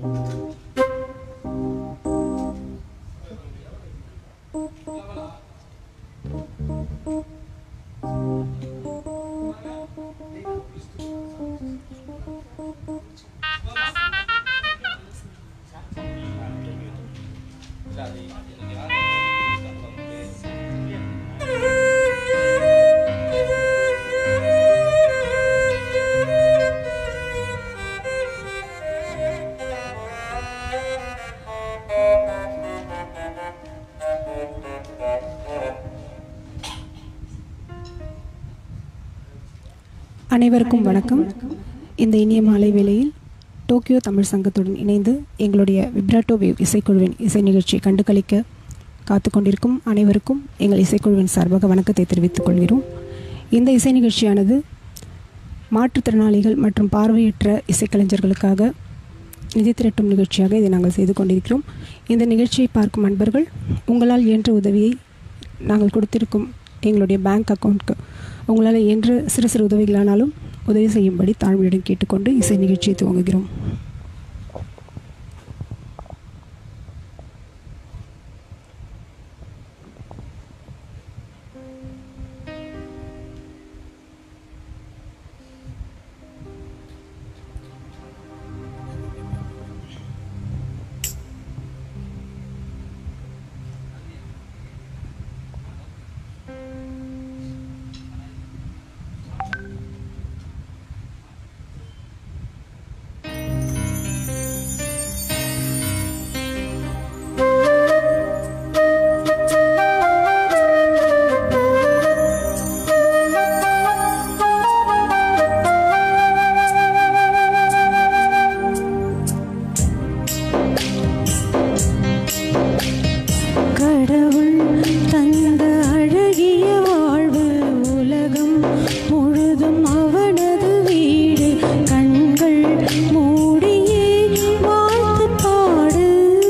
அனைவருக்கும் வணக்கம் இந்த இனிய மாலை வேளையில் டோக்கியோ தமிழ் சங்கத்துடன் இணைந்து எங்களுடைய விப்ராட்டோ வேவ் இசைக்குழுவின் இசை நிகழ்ச்சியை கண்டுகளிக்க காத்து கொண்டிருக்கும் அனைவருக்கும் எங்கள் இசைக்குழுவின் சார்பாக வணக்கத்தை தெரிவித்துக் கொள்கிறோம் இந்த இசை நிகழ்ச்சியானது மாற்றுத்திறனாளிகள் மற்றும் பார்வையற்ற இசைக்கலைஞர்களுக்காக நிதி திரட்டும் நிகழ்ச்சியாக இதை நாங்கள் செய்து கொண்டிருக்கிறோம் இந்த நிகழ்ச்சியை பார்க்கும் அன்பர்கள் உங்களால் இயன்ற உதவியை நாங்கள் கொடுத்திருக்கும் எங்களுடைய பேங்க் அக்கௌண்ட்க்கு உங்களால் இயன்ற சிறு சிறு உதவிகளானாலும் உதவி செய்யும்படி தாழ்மையுடன் கேட்டுக்கொண்டு இசை நிகழ்ச்சியை துவங்குகிறோம் கடவுள் தந்த அழகிய வாழ்வு உலகம் முழுதும் அவனது வீடு கண்கள் மூடியே வாழ்த்து பாடு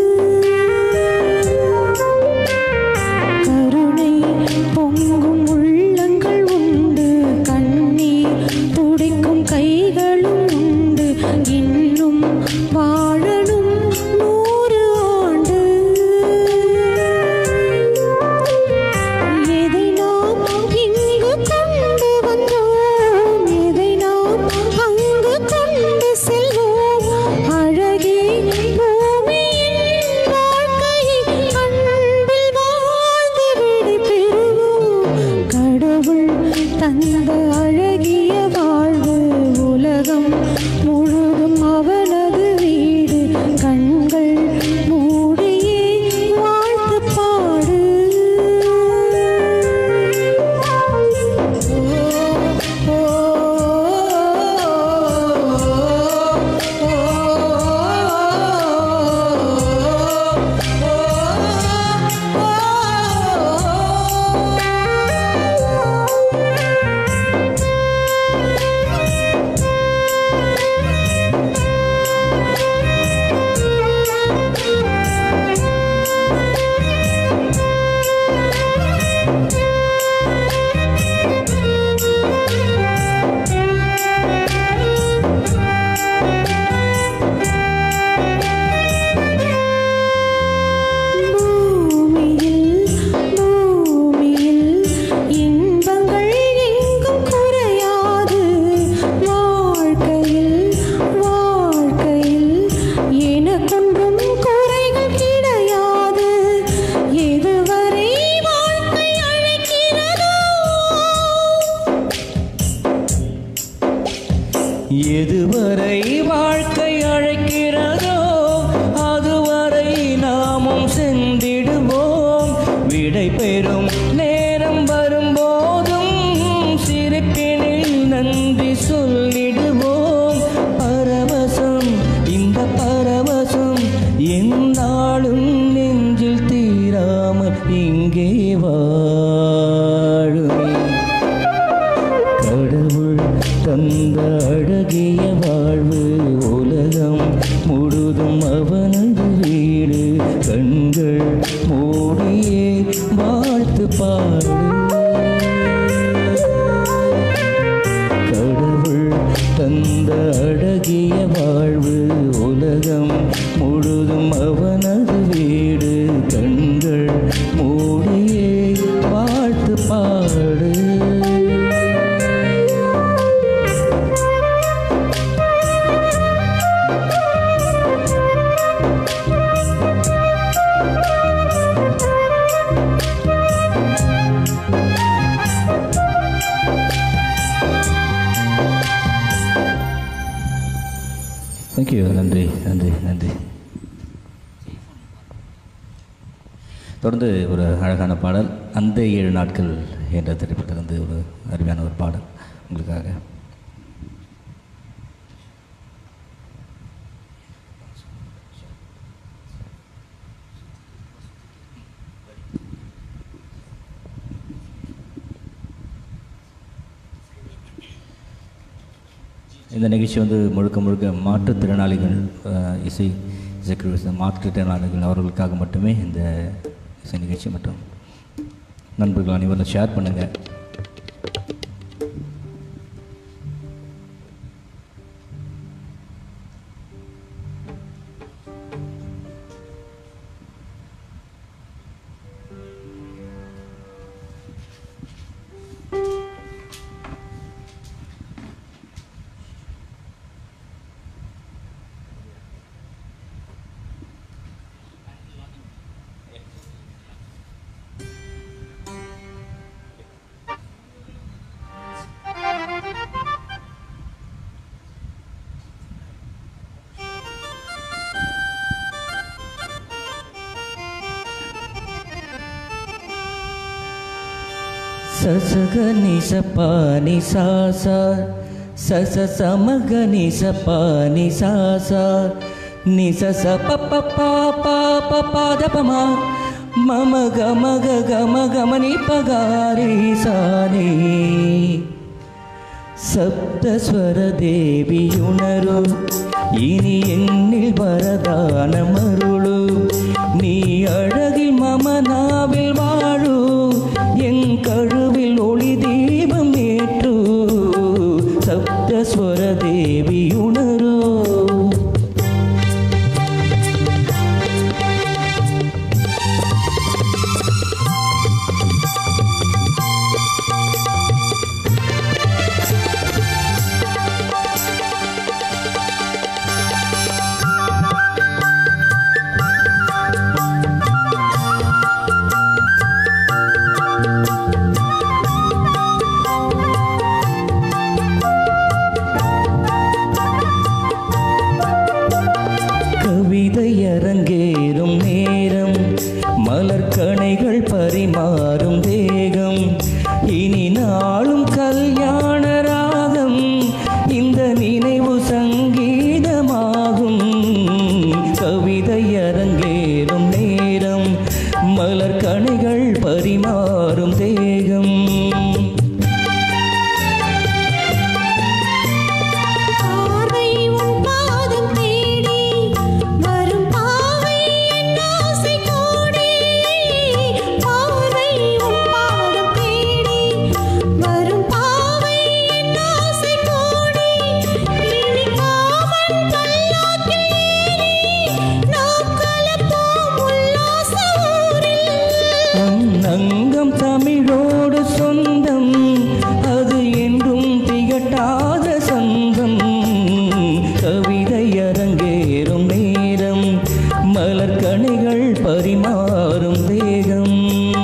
கருணை பொங்கும் உள்ளங்கள் உண்டு கண்ணீர் துடிக்கும் கைகளும் உண்டு இன்னும் வாழணும் நூறு ஆண்டு எதை நாம் இங்கு கொண்டு வந்தோம் எதை நாம் அங்கு கொண்டு செல்வோம் அழகே பூமியின் வாழ்க்கையை அன்பில் வாழ்ந்து விடை பெறுவோம் கடவுள் தந்த அழகிய வாழ்வு உலகம் முழுதும் அவனது வீடு கண்கள் மூடியே வாழ்த்து பாடு ஓ, பூமியில் பூமியில் இன்பங்கள் எங்கும் குறையாது வாழ்க்கையில் வாழ்க்கையில் எனக்கொன்றும் குறைகள் கிடையாது எதுவரை வாழ்க்கை அழைக்கிறதோ எதுவரை வாழ்க்கை அழைக்கிறதோ அதுவரை நாமும் சென்றிடுவோம் விடை பெறும் நேரம் வரும்போதும் சிரிப்பினில் நன்றி சொல்லிடுவோம் பரவசம் இந்த பரவசம் எந்நாளும் நெஞ்சில் தீராமல் இங்கே வாழுமே கடவுள் தந்த அழகிய வாழ்வு உலகம் முழுதும் அவனது வீடு கண்கள் மூடியே வாழ்த்து பாடு கடவுள் தந்த அழகிய வாழ்வு உலகம் தேங்க்யூ நன்றி நன்றி நன்றி தொடர்ந்து ஒரு அழகான பாடல் அந்த ஏழு நாட்கள் என்ற திரைப்படத்திலிருந்து ஒரு அருமையான ஒரு பாடல் உங்களுக்காக இந்த நிகழ்ச்சி வந்து முழுக்க முழுக்க மாற்றுத்திறனாளிகள் அஹ், இசை இசைக்குழு மாற்றுத்திறனாளிகள் அவர்களுக்காக மட்டுமே இந்த இசை நிகழ்ச்சி மற்றும் நண்பர்கள் அனைவரும் ஷேர் பண்ணுங்கள் சசக நிசப்பா நிசாசா சச சமக நிசப்பா நிசாசா நிசச பப்ப பாப்பா பபாதபமா மம கம கம கமனி பகாரி சானே சப்தஸ்வர தேவியுணரு இனி என்னில் வரதான மருளு நீ அழகில் மமனாவில் வாழு என் கழுவில் ஒளி தீபம் ஏற்று சப்தஸ்வர தேவியுணரு கவிதை அரங்கேறும் நேரம் மலர்கணைகள் பரிமாறும் தேகம் இனி நாளும் கல்யாண ராகம் இந்த நினைவு சங்கீதமாகும் கவிதை அரங்கேறும் நேரம் மலர்கணைகள் பரிமாறும் தேகம் பார்வை உன் பாதம் தேடி வரும் பாவை என் ஆசை கோடி பார்வை உன் பாதம் தேடி வரும் பாவை என் ஆசை கோடி இனிக்காமல் பல்லாக்கில் ஏறி நாம் கலப்போம் உல்லாச ஊரில் அங்கம் தமிழோடு சொந்தம் அது என்றும் திகட்டாத சொந்தம் கவிதை அரங்கேறும் நேரம் மலர்கணைகள் பரிமாறும் தேகம்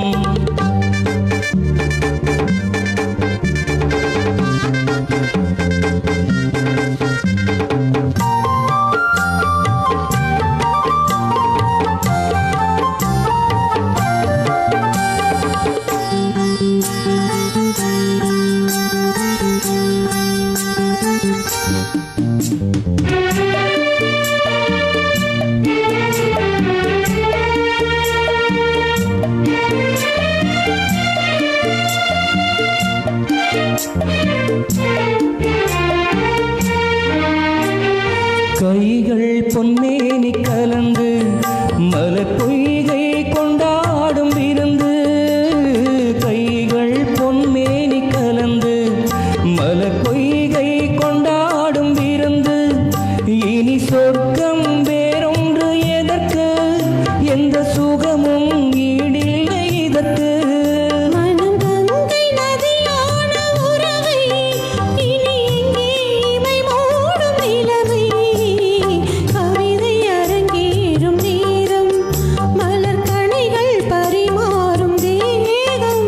கைகள் பொன்னேனி கலந்து மலர் பொய்கை கொண்டாடும் விருந்து கைகள் பொன்மேனி கலந்து மலர் பொய்கை கொண்டாடும் விருந்து இனி சொர்க்கம் வேறொன்று எதற்கு எந்த சுகமும் ஈடில்லை இதற்கு மனம் கங்கை நதியான உறவை இனி எங்கே இமை மூடும் நிலவை கவிதை அரங்கேறும் நேரம் மலர் கணைகள் பரிமாறும் தேகம்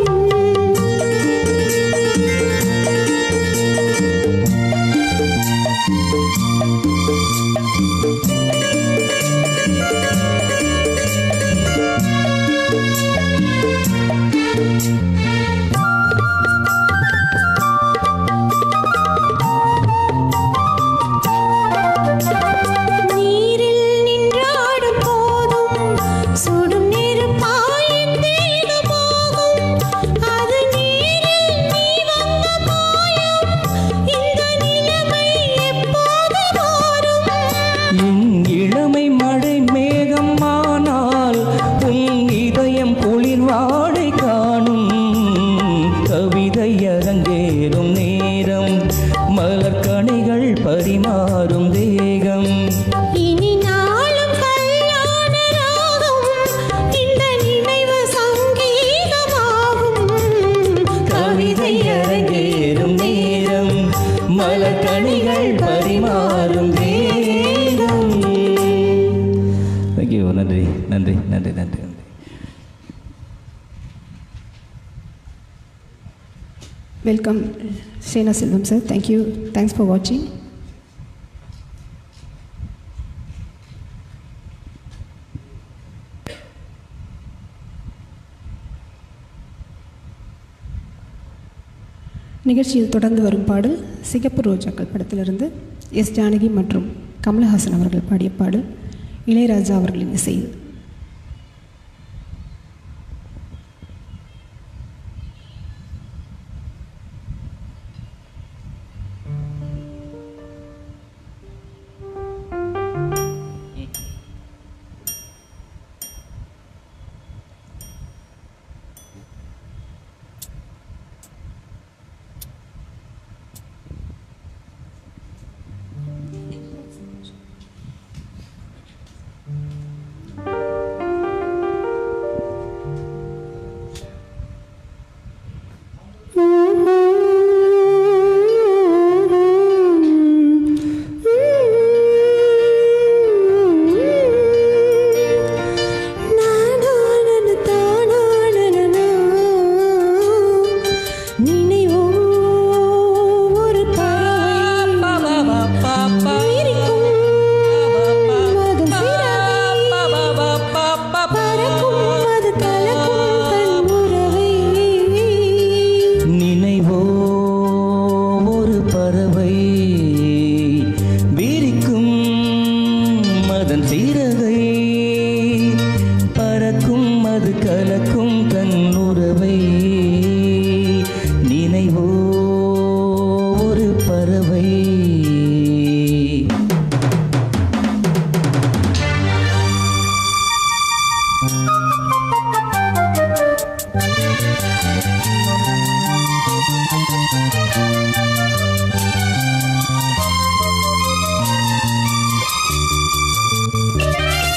welcome Sena Selvam sir thank you thanks for வாட்சிங் நிகழ்ச்சியில் தொடர்ந்து வரும் பாடல் சிகப்பு ரோஜாக்கள் படத்திலிருந்து எஸ் ஜானகி மற்றும் கமலஹாசன் அவர்கள் பாடிய பாடல் இளையராஜா அவர்களின் இசையில் நினைவோ ஒரு பறவை இருக்கும் மதம் சிறகை பறக்கும் அது கலக்கும் தன் உறவை நினைவோ ஒரு பறவை விரிக்கும் மதன் சீரகை பறக்கும் அது கலக்கும் தன் உறவை நினைவோ ஒரு பறவை நினைவோ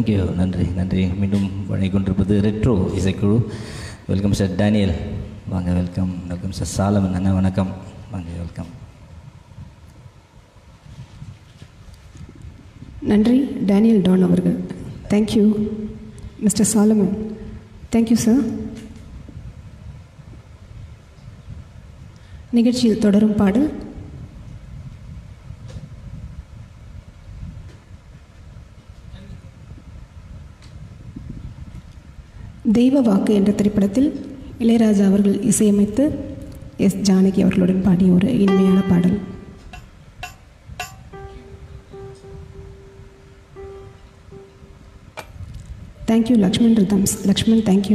தேங்க்யூ நன்றி நன்றி மீண்டும் வழங்கிக் கொண்டிருப்பது ரெட்ரோ இசைக்குழு வெல்கம் சார் டேனியல் வாங்க வெல்கம் வெல்கம் சார் சாலமன் அண்ணா வணக்கம் வாங்க வெல்கம் நன்றி டேனியல் டான் அவர்கள் thank you mister Solomon thank you sir நிகழ்ச்சியில் தொடரும் பாடல் தெய்வ வாக்கு என்ற திரைப்படத்தில் இளையராஜா அவர்கள் இசையமைத்து எஸ் ஜானகி அவர்களுடன் பாடிய ஒரு இனிமையான பாடல் thank you Lakshman rhythms Lakshman thank you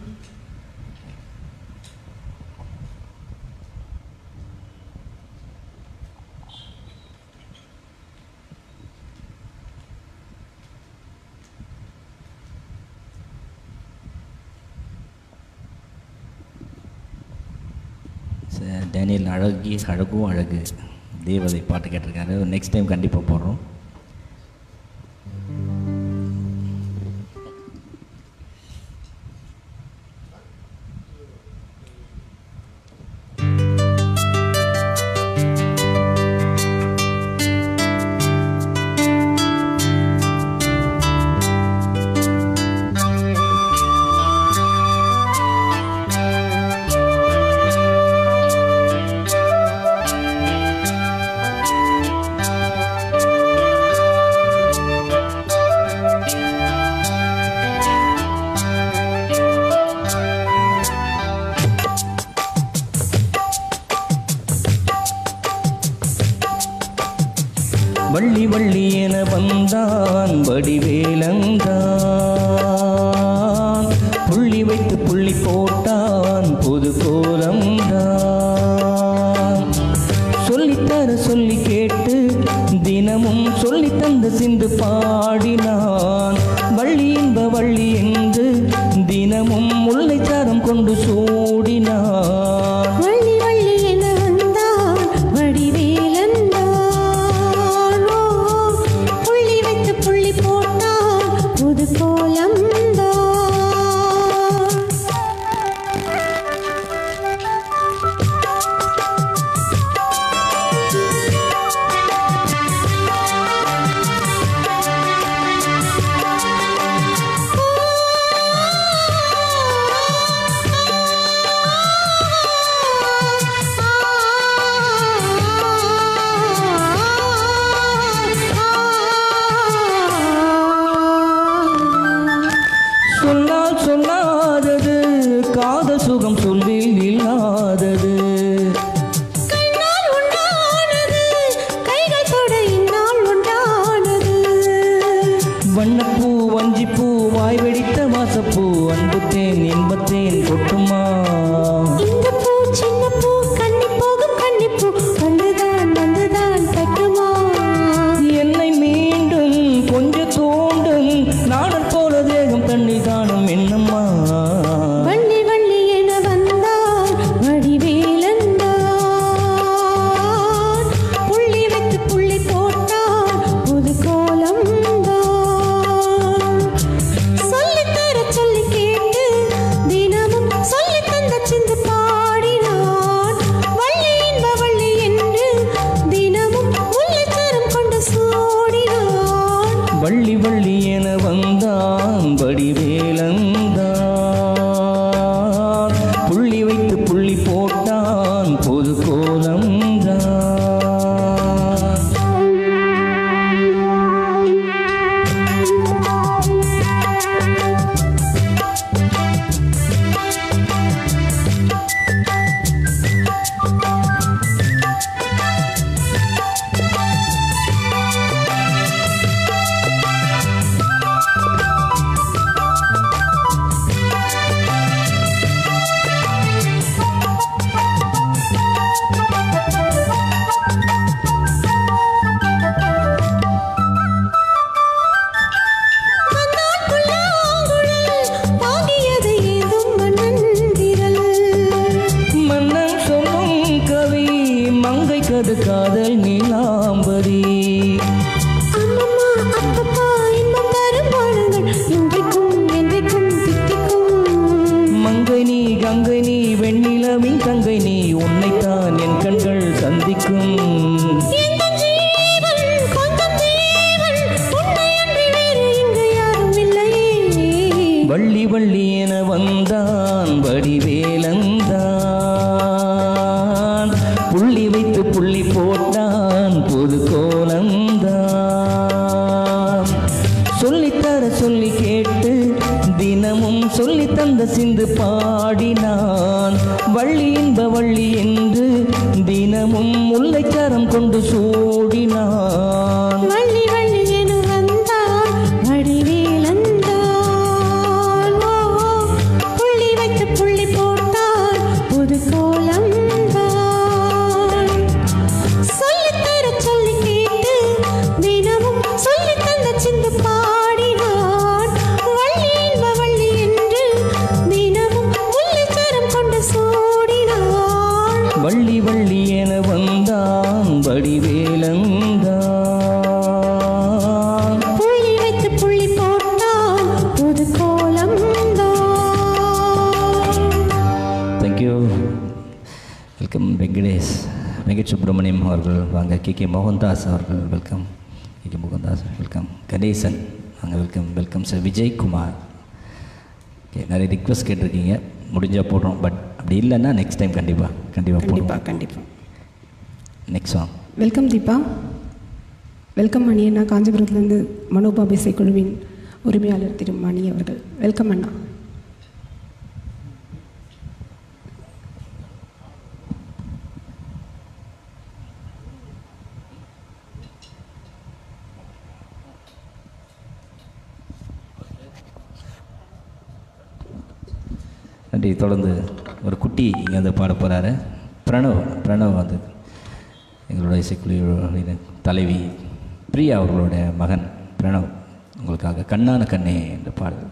sir Daniel அழகி அழகும் அழகு தேவதை பாட்டு கேட்டிருக்காரு நெக்ஸ்ட் டைம் கண்டிப்பாக போடுறோம் வள்ளி வள்ளி என வந்தான் வடிவேலந்தான் புள்ளி வைத்து புள்ளி போட்டான் புது கோலம்தான் சொல்லித்தர சொல்லி கேட்டு தினமும் சொல்லி தந்த சிந்து பாடினான் வள்ளி இன்ப வள்ளி என்று தினமும் முல்லைச்சாரம் கொண்டு சூடினான் வள்ளி வள்ளி என வந்தான் வடிவேலந்தான் ஓ, புள்ளி வைத்து புள்ளி போட்டான் புது கோலம்தான் சொன்னால் சொல்லாதது காதல் சுகம் சொல்லில் இல்லாதது கண்ணால் உண்டானது கைகள் தொட இந்நாள் உண்டானது வண்ணப்பூ வஞ்சிப்பூ வாய் வெடித்த வாசப்பூ அன்புத்தேன் இன்பத்தேன் கொட்டுமா இந்த பூ சின்ன பூ கன்னி போகும் கன்னி பூ வந்துதான் வந்துதான் கட்டுமா என்னை மீண்டும் கொஞ்ச தோண்டும் நாடல் போல தேகம் தண்ணி காணும் என்னம்மா வள்ளி வள்ளி என வந்தான் வடிவேலந்தான் புள்ளி வைத்து புள்ளி போட்டான் புது கோலம்தான் சொல்லித்தர சொல்லி கேட்டு தினமும் சொல்லி தந்த சிந்து பாடினான் வள்ளி இன்ப வள்ளி என்று தினமும் முல்லைச்சரம் கொண்டு சூடினான் வள்ளி வள்ளி என வந்தான் வடிவேலந்தான் புள்ளி வைத்து புள்ளி போட்டான் பொது கோலம்தான் வந்தான் புல்லாங்குழல் தாங்கியது ஏதும் மன்னன் விரல் மன்னன் சொல்லும் கவி மங்கை கது காதல் நீலாம்பரி அம்மம்மா அப்பப்பா இன்பம் தரும் பாடங்கள் வள்ளி என வந்தான் வடிவேலந்தான் புள்ளி வைத்து புள்ளி போட்டான் புது கோலந்தான் சொல்லித்தர சொல்லி கேட்டு தினமும் சொல்லி தந்த சிந்து பாடினான் வள்ளி இன்ப வள்ளி என்று தினமும் முல்லைச்சரம் கொண்டு சூடினான் வள்ளி வள்ளி என வந்தான் வடிவேலந்தான் ஓ, ஓ, புள்ளி வைத்து புள்ளி போட்டான் புது கோலம் சொல்லித்தர சொல்லி கேட்டு தினமும் சொல்லி தந்த சிந்து பாடினான் வள்ளி இன்ப வள்ளி என்று தினமும் முல்லைச்சரம் கொண்டு சூடினான் வள்ளி வள்ளி என வந்தான் வடிவேலந்தான் புள்ளி வைத்து புள்ளி போட்டான் புது கோலம் தேங்க்யூ வெல்கம் வெங்கடேஷ் வெங்கட் சுப்பிரமணியம் அவர்கள் வாங்க கே கே மோகன்தாஸ் அவர்கள் welcome K K Mohandas welcome Ganesan வாங்க welcome welcome sir Vijaykumar okay நிறைய ரிக்வஸ்ட் கேட்டிருக்கீங்க முடிஞ்சால் போடுறோம் பட் அப்படி இல்லைன்னா நெக்ஸ்ட் டைம் கண்டிப்பாக கண்டிப்பாக கண்டிப்பாக போடுவோம் கண்டிப்பாக next song welcome Deepa welcome Mani அண்ணா காஞ்சிபுரத்துலேருந்து மனோபாபு இசைக்குழுவின் உரிமையாளர் திரு மணி அவர்கள் வெல்கம் அண்ணா நன்றி தொடர்ந்து ஒரு குட்டி இங்கே வந்து பாட போகிறாரு பிரணவ் பிரணவ் வந்து எங்களோட இசைக்குழுவின் தலைவி பிரியா அவர்களுடைய மகன் பிரணவ் உங்களுக்காக கண்ணான கண்ணே என்ற பாடல்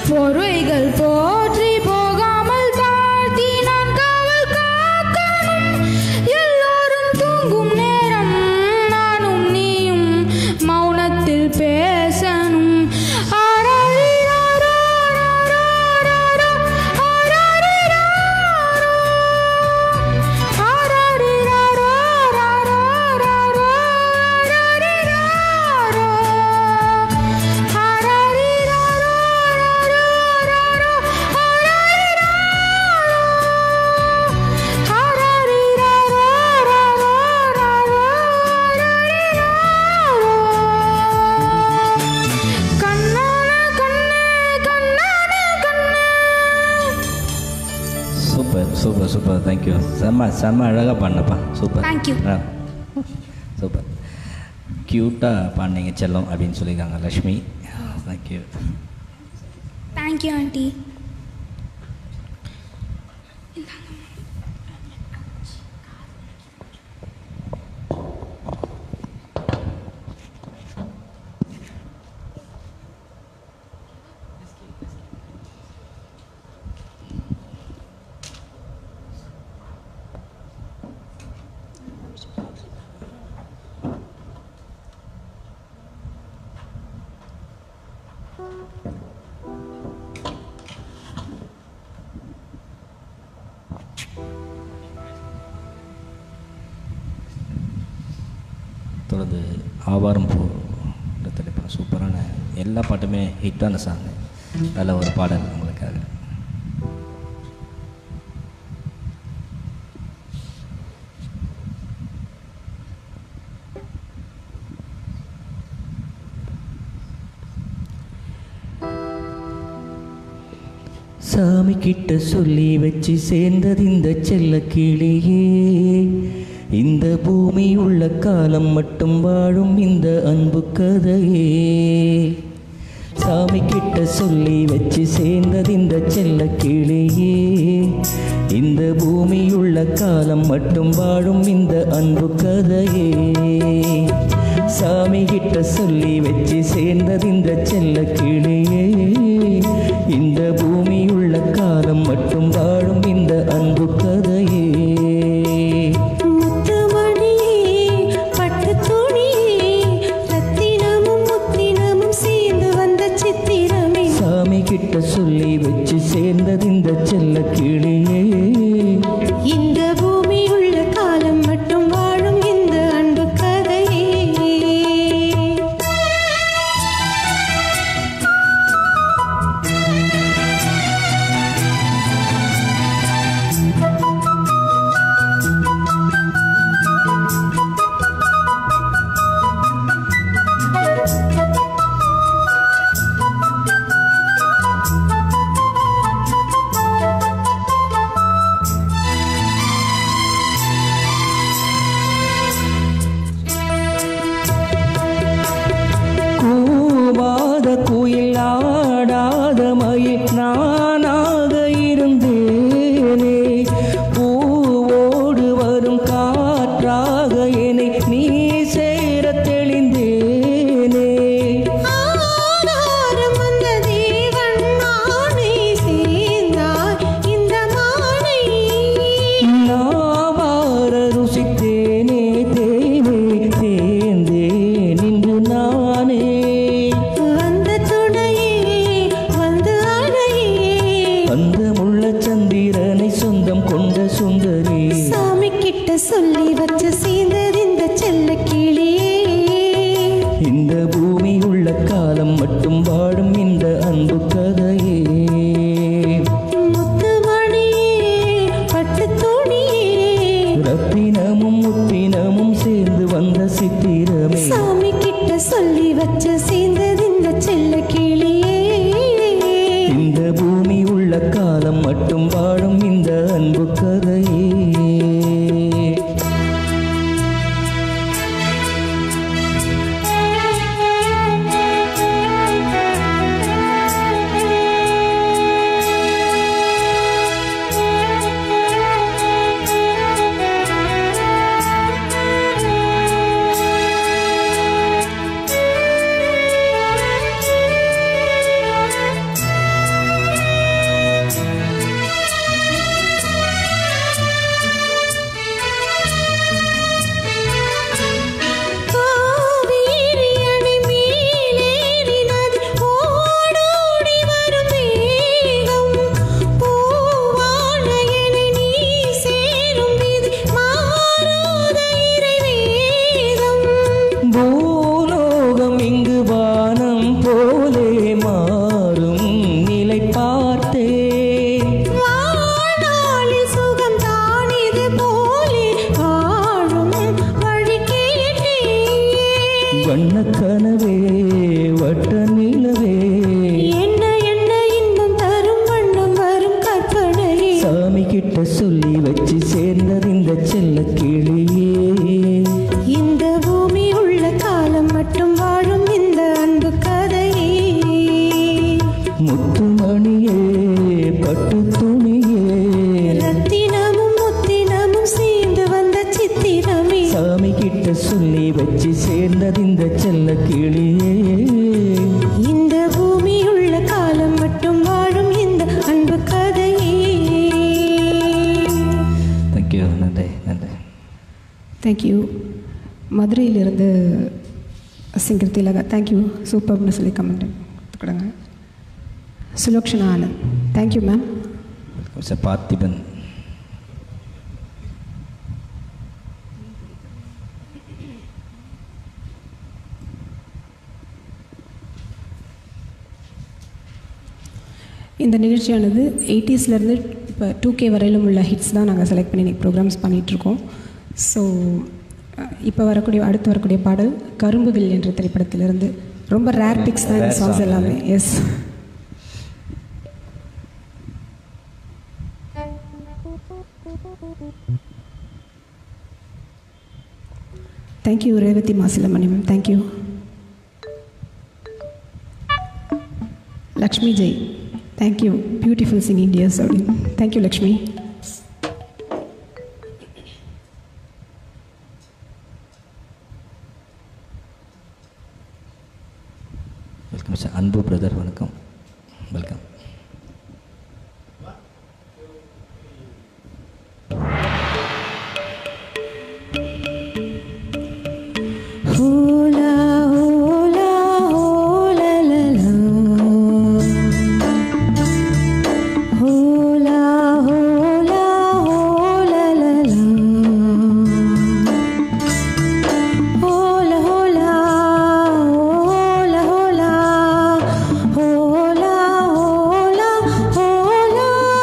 பொறுவைகள் போற்றி போகாமல் தாழ்த்தி நான் காவல் காக்கணும் எல்லோரும் தூங்கும் நேரம் நானும் நீயும் மௌனத்தில் பேசணும் ஆராரிராரோ, ஆராரிராரோ, ஆராரிராரோ. ஆராரிராரோ, ஆராரிராரோ, ஆராரிராரோ. ஆராரிராரோ, ஆராரிராரோ, ஆராரிராரோ. ஆராரிராரோ, ஆராரிராரோ. கண்ணான கண்ணே கண்ணான கண்ணே சூப்பர் சூப்பர் சூப்பர் தேங்க்யூ செம்ம செம்ம அழகாக பாடினப்பா சூப்பர் Thank you. ஆ சூப்பர் க்யூட்டாக பாடினீங்க செல்லம் அப்படின்னு சொல்லியிருக்காங்க லக்ஷ்மி தேங்க்யூ தேங்க்யூ ஆண்டி தொடர்ந்து ஆவாரம் பூ இந்த திரைப்படம் சூப்பரான எல்லா பாட்டுமே ஹிட்டான சாங் நல்ல ஒரு பாடல் உங்களுக்காக சாமி கிட்ட சொல்லி வச்சு சேர்ந்தது இந்த செல்ல கிளியே இந்த பூமி உள்ள காலம் மட்டும் வாழும் இந்த அன்பு கதையே சாமி கிட்ட சொல்லி வச்சு சேர்ந்தது இந்த செல்ல கிளியே இந்த பூமி உள்ள காலம் மட்டும் வாழும் இந்த அன்பு கதையே சாமி கிட்ட சொல்லி வச்சு சேர்ந்தது இந்த செல்ல கிளியே இந்த பூமி உள்ள காலம் மட்டும் வாழும் இந்த அன்பு கதையே முத்துமணியே பட்டு துணியே ரத்தினமும் முத்தினமும் சேர்ந்து வந்த சித்திரமே சாமி கிட்ட சொல்லி வச்சு சேர்ந்தது இந்த செல்ல கிளியே இந்த பூமி உள்ள காலம் மட்டும் வாழும் இந்த அன்பு கதையே கூவாத குயில் ஆடாத மயில் நானாக இருந்தேனே பூவோடு வரும் காற்றாக என்னை நீ சேர தெளிந்தேனே ஆதாரம் வந்த தேவன் நானே சேர்ந்தார் இந்த மானை நாவார ருசித்தேனே தேனே தேர்ந்தேன் இன்று நானே வந்த துணையே வந்து அணையே அந்த முள்ள சந்திரனை சொந்தம் கொண்ட சுந்தரி சாமி கிட்ட சொல்லி வச்ச சேர்ந்தது இந்த செல்ல கிளியே இந்த பூமி உள்ள காலம் மட்டும் வாடும் இந்த அன்பு கதையே முத்துமணியே பட்டு துணியே ரத்தினமும் முத்தினமும் சேர்ந்து வந்த சித்திரமே சாமி கிட்ட சொல்லி வச்ச சேர்ந்தது இந்த செல்ல கிளியே இந்த பூமி உள்ள காலம் மட்டும் வாழும் இந்த அன்பு கதையே மணியே பட்டு துணியே ரத்தினமும் முத்தினமும் சேர்ந்து வந்த சித்திரமே சாமி கிட்ட சொல்லி வச்சு சேர்ந்தது இந்த செல்ல கிளியே இந்த பூமியுள்ள காலம் மட்டும் வாழும் இந்த அன்பு கதையே தேங்க்யூ நன்றி நன்றி தேங்க்யூ மதுரையிலிருந்து சிங்கர் திலகா தேங்க்யூ சூப்பர்னு சொல்லி கமெண்ட் கொடுங்க Sulokshana Anand thank you ma'am sir Parthiban இந்த நிகழ்ச்சியானது எயிட்டிஸ்லேருந்து இப்போ டூ கே வரையிலும் உள்ள ஹிட்ஸ் தான் நாங்கள் செலக்ட் பண்ணி இன்றைக்கி ப்ரோக்ராம்ஸ் பண்ணிகிட்ருக்கோம் ஸோ இப்போ வரக்கூடிய அடுத்து வரக்கூடிய பாடல் கரும்புவில் என்ற திரைப்படத்திலிருந்து ரொம்ப ரேர் பிக்ஸ் தான் இந்த Rare சாங்ஸ் song. எல்லாமே yes thank you Revathi Masilamani ma'am thank you Lakshmi Jai thank you beautiful singing dears அப்படின்னு thank you Lakshmi welcome sir Anbu brother வணக்கம் வெல்கம் ஹோலா ஹோலா ஹோலா லலா ஹோலா ஹோலா ஹோலா லலா ஹோலா ஹோலா ஹோலா ஹோலா ஹோலா ஹோலா ஹோலா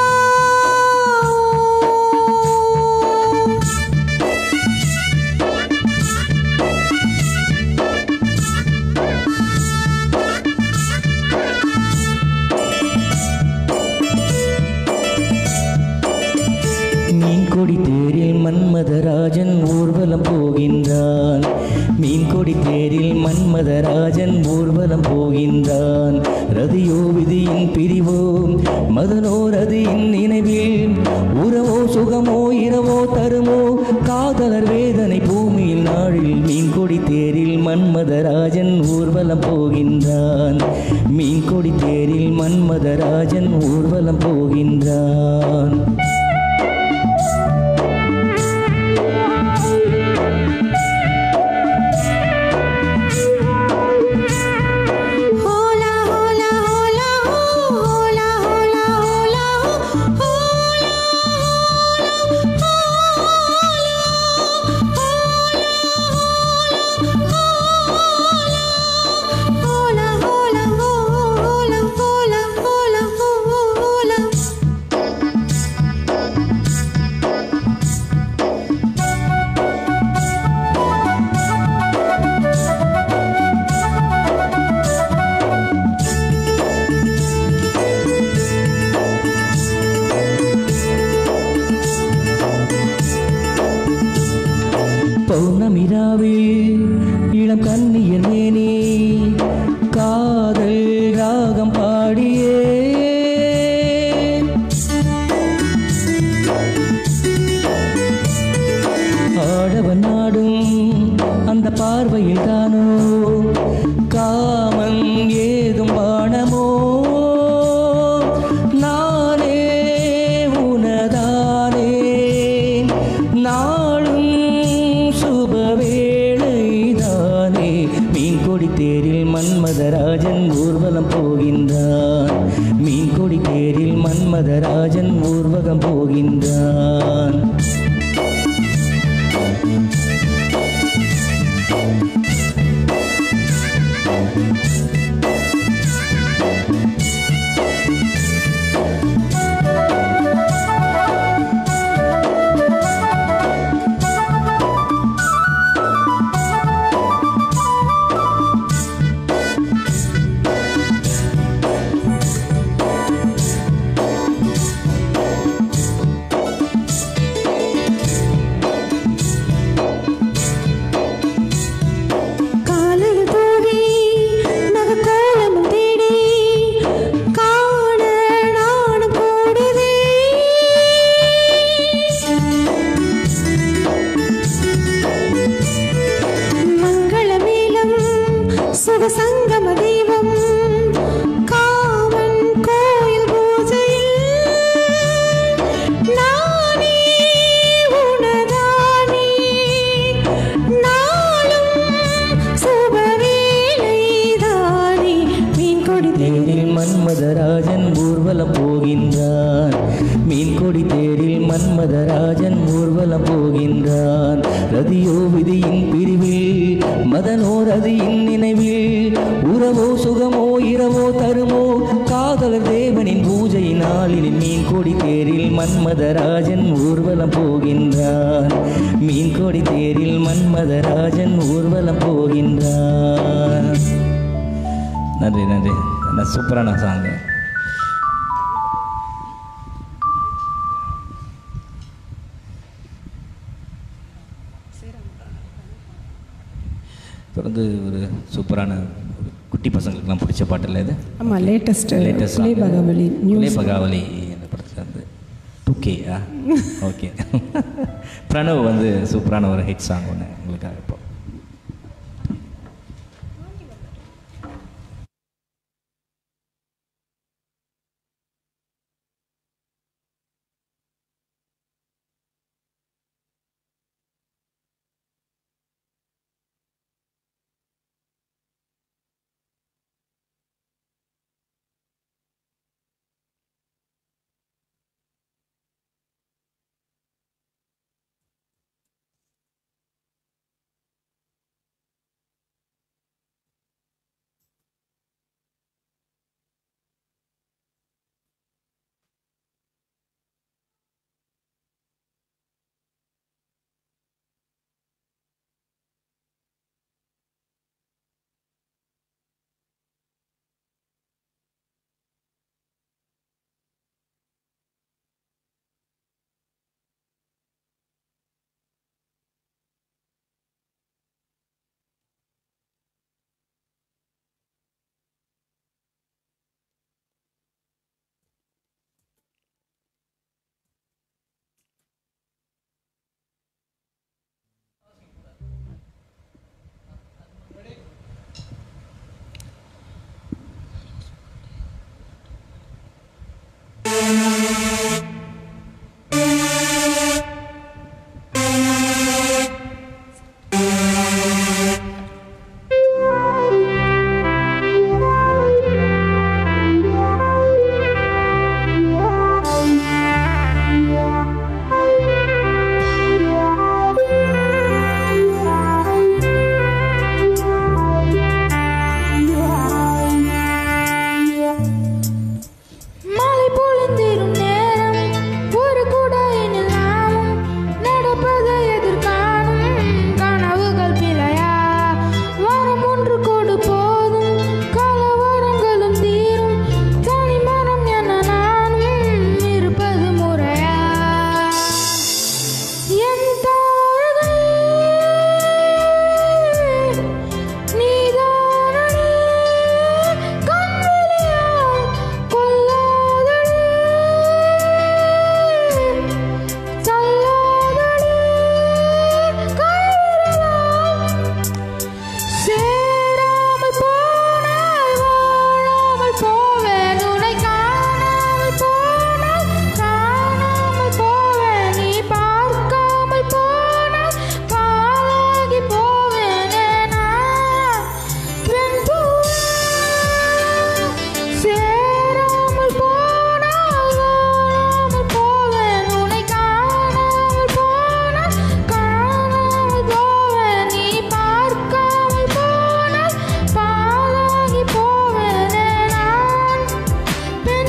மீன் கொடி தேரில் மன்மதராஜன் ஊர்வலம் போகின்றான் மீன் கொடி தேரில் மன்மதராஜன் ஊர்வலம் போகின்றான் ரதியோ விதியின் பிரிவோ மதனோ ரதியின் நினைவில் உறவோ சுகமோ இரவோ தருமோ காதலர் வேதனை பூமியில் நாளில் மீன் கொடி தேரில் மன்மதராஜன் ஊர்வலம் போகின்றான் மீன் கொடி தேரில் மன்மதராஜன் ஊர்வலம் போகின்றான் ஹோலா ஹோலா ஹோலா ஹோலா ஹோலா ஹோலா ஹோலா ஹோலா ஹோலா ஹோலா ஹோலா ஹோலா ஹோலா பௌர்ணமிராவில் இளம் கண்ணியர் மேனி காதல் ராகம் பாடியே ஆடவன் நாடும் அந்த பார்வையில் தானோ காமன் ஏதும் பானமோ நானே உனதானே நாளும் சுபவேளைதானே மீன் கொடி தேரில் மன்மதராஜன் ஊர்வலம் போகின்றான் மீன் கொடி தேரில் மன்மதராஜன் ஊர்வகம் போகின்றான் மன்மதராஜன் ஊர்வலம் போகின்றான் மீன் கொடி தேரில் மன்மதராஜன் ஊர்வலம் போகின்றான் ரதியோ விதியின் பிரிவில் மதனோ ரதியின் நினைவில் உறவோ சுகமோ இரவோ தருமோ காதலர் தேவனின் பூஜை நாளில் மீன் கொடி தேரில் மன்மதராஜன் ஊர்வலம் போகின்றான் மீன் கொடி தேரில் மன்மதராஜன் ஊர்வலம் போகின்றான் நன்றி நன்றி நல்ல சூப்பரான சாங்கு தொடர்ந்து ஒரு சூப்பரான ஒரு குட்டி பசங்களுக்குலாம் பிடிச்ச பாட்டில் இது ஆமாம் latest latest Gulebakavali Gule news Bakavali அந்த படத்தில் வந்து டூ கேயா ஓகே பிரணவ் வந்து சூப்பரான ஒரு ஹிட் சாங் ஒன்று உங்களுக்காக இப்போ மாலை பொழுந்திரும் நேரம் ஒரு குடையினில் நாமும் நடப்பதை எதிர்காணும் கனவுகள் பிழையா வரம் ஒன்று கொடு போதும் கலவரங்களும் தீரும் தனி மரம் என நானும் இருப்பது முறையா என் தாரகை நீதானடி கண்விழியால் கொல்லாதடி தள்ளாதடி கைவிரலால் சேராமல் போனால் வாழாமல் போவேன் உன்னை காணாமல் போனால் காணாமல் போவேன் நீ பார்க்காமல் போனால் பாழாகி போவேனே நான் பெண் பூவே சேராமல் போனால் வாழாமல் போவேன் உன்னை காணாமல் போனால் காணாமல் போவேன் நீ பார்க்காமல் போனால் பாழாகி போவேனே நான் பெண்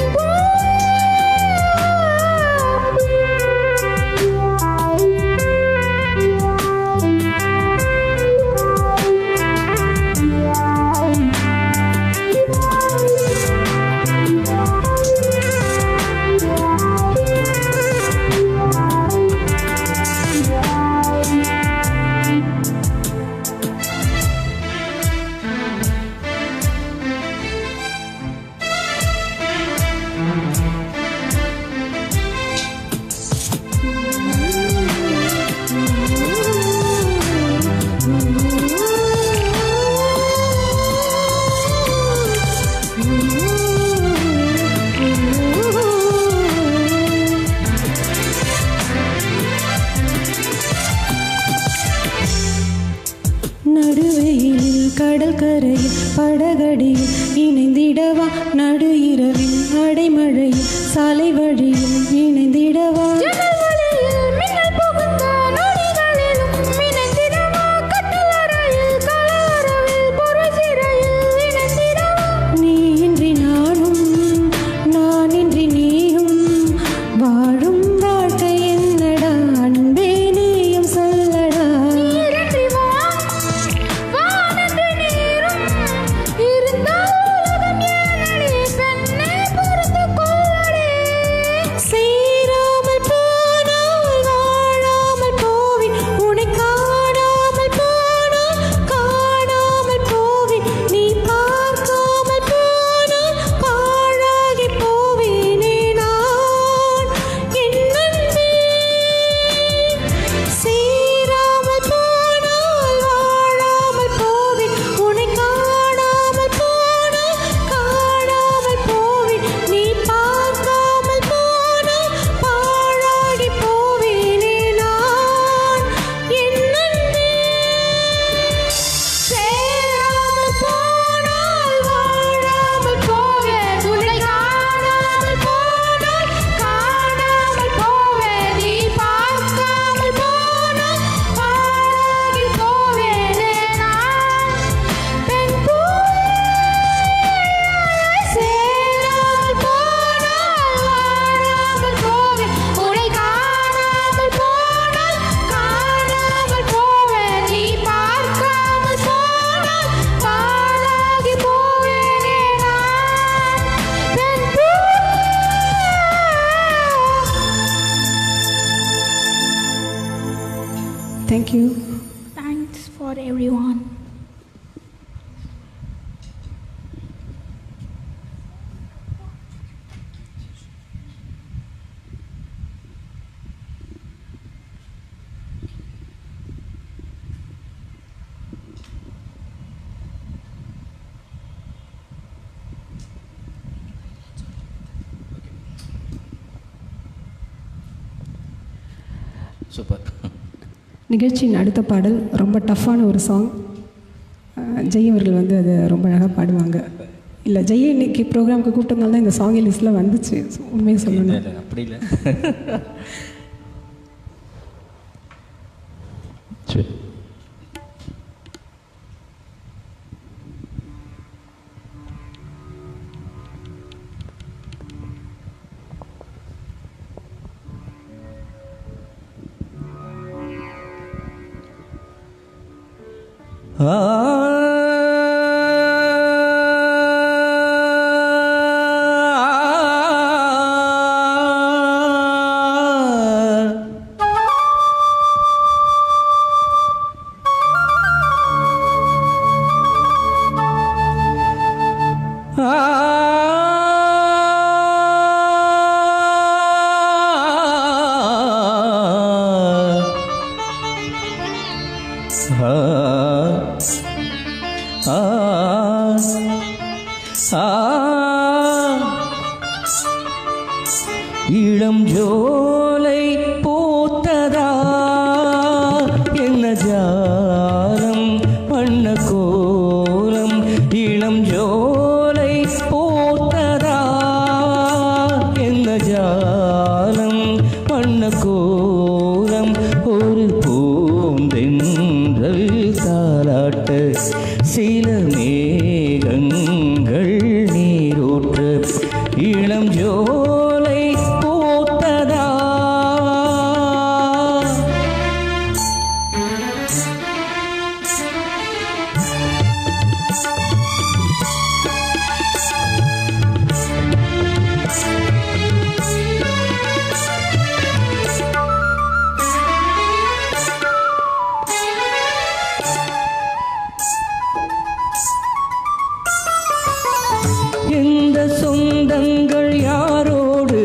நடுவெயிலில் கடல் கரையில் படகடியில் இணைந்து இணைந்திடவா நடு இரவில் அடைமழையில் சாலை வழியில் இணைந்திடவா ஜன்னல் வழியில் மின்னல் புகுந்த நொடிகளிலும் இணைந்திடவா கட்டில் அறையில் கலவரவில் பொருள் சிறையில் இணைந்திடவா நீ இன்றி நானும் நான் இன்றி நீயும் வாழும் வாழ்க்கை என்னடா அன்பே நீயும் சொல்லடா நீரின்றி வான், வானின்றி நீரும் இருந்தால் உலகம் ஏனடி பெண்ணே பொறுத்துக் கொள்ளடி. சேராமல் போனால் வாழாமல் போவேன் உன்னை காணாமல் போனால் காணாமல் போவேன் நீ பார்க்காமல் போனால் பாழாகி போவேனே நான் என் அன்பே சேராமல் போனால் வாழாமல் போவேன் உன்னை காணாமல் போனால் காணாமல் போவேன் நீ பார்க்காமல் போனால் பாழாகி போவேனே நான் என் அன்பே சேராமல் போனால் வாழாமல் போவேன். உன்னை காணாமல் போனால் காணாமல் போவேன். நீ பார்க்காமல் போனால் பாழாகி போவேனே நான். பெண் சேராமல் போனால் வாழாமல் போவேன். உன்னை காணாமல் போனால் காணாமல் போவேன். நீ பார்க்காமல் போனால் பாழாகி போவேனே நான். பெண் thank you Thanks for everyone. Super நிகழ்ச்சியின் அடுத்த பாடல் ரொம்ப டஃப்பான ஒரு சாங் ஜெய் அவர்கள் வந்து அதை ரொம்ப அழகாக பாடுவாங்க இல்லை ஜெய் இன்னைக்கு ப்ரோக்ராமுக்கு கூப்பிட்டதுனால தான் இந்த சாங் லிஸ்ட்டில் வந்துச்சு உண்மையை இல்லை சொல்லணும் இல்லை அப்படி இல்லை சரி இளம் ஜோலை பூத்ததா என்ன ஜாலம் பண்ண கோலம் இளம் ஜோலை பூத்ததா என்ன ஜாலம் பண்ண கோலம் ஒரு பூந்தென்றல் தாலாட்ட சில மேகங்கள் நீரூற்ற இளம் ஜோலை பூத்ததா எந்த சொந்தங்கள் யாரோடு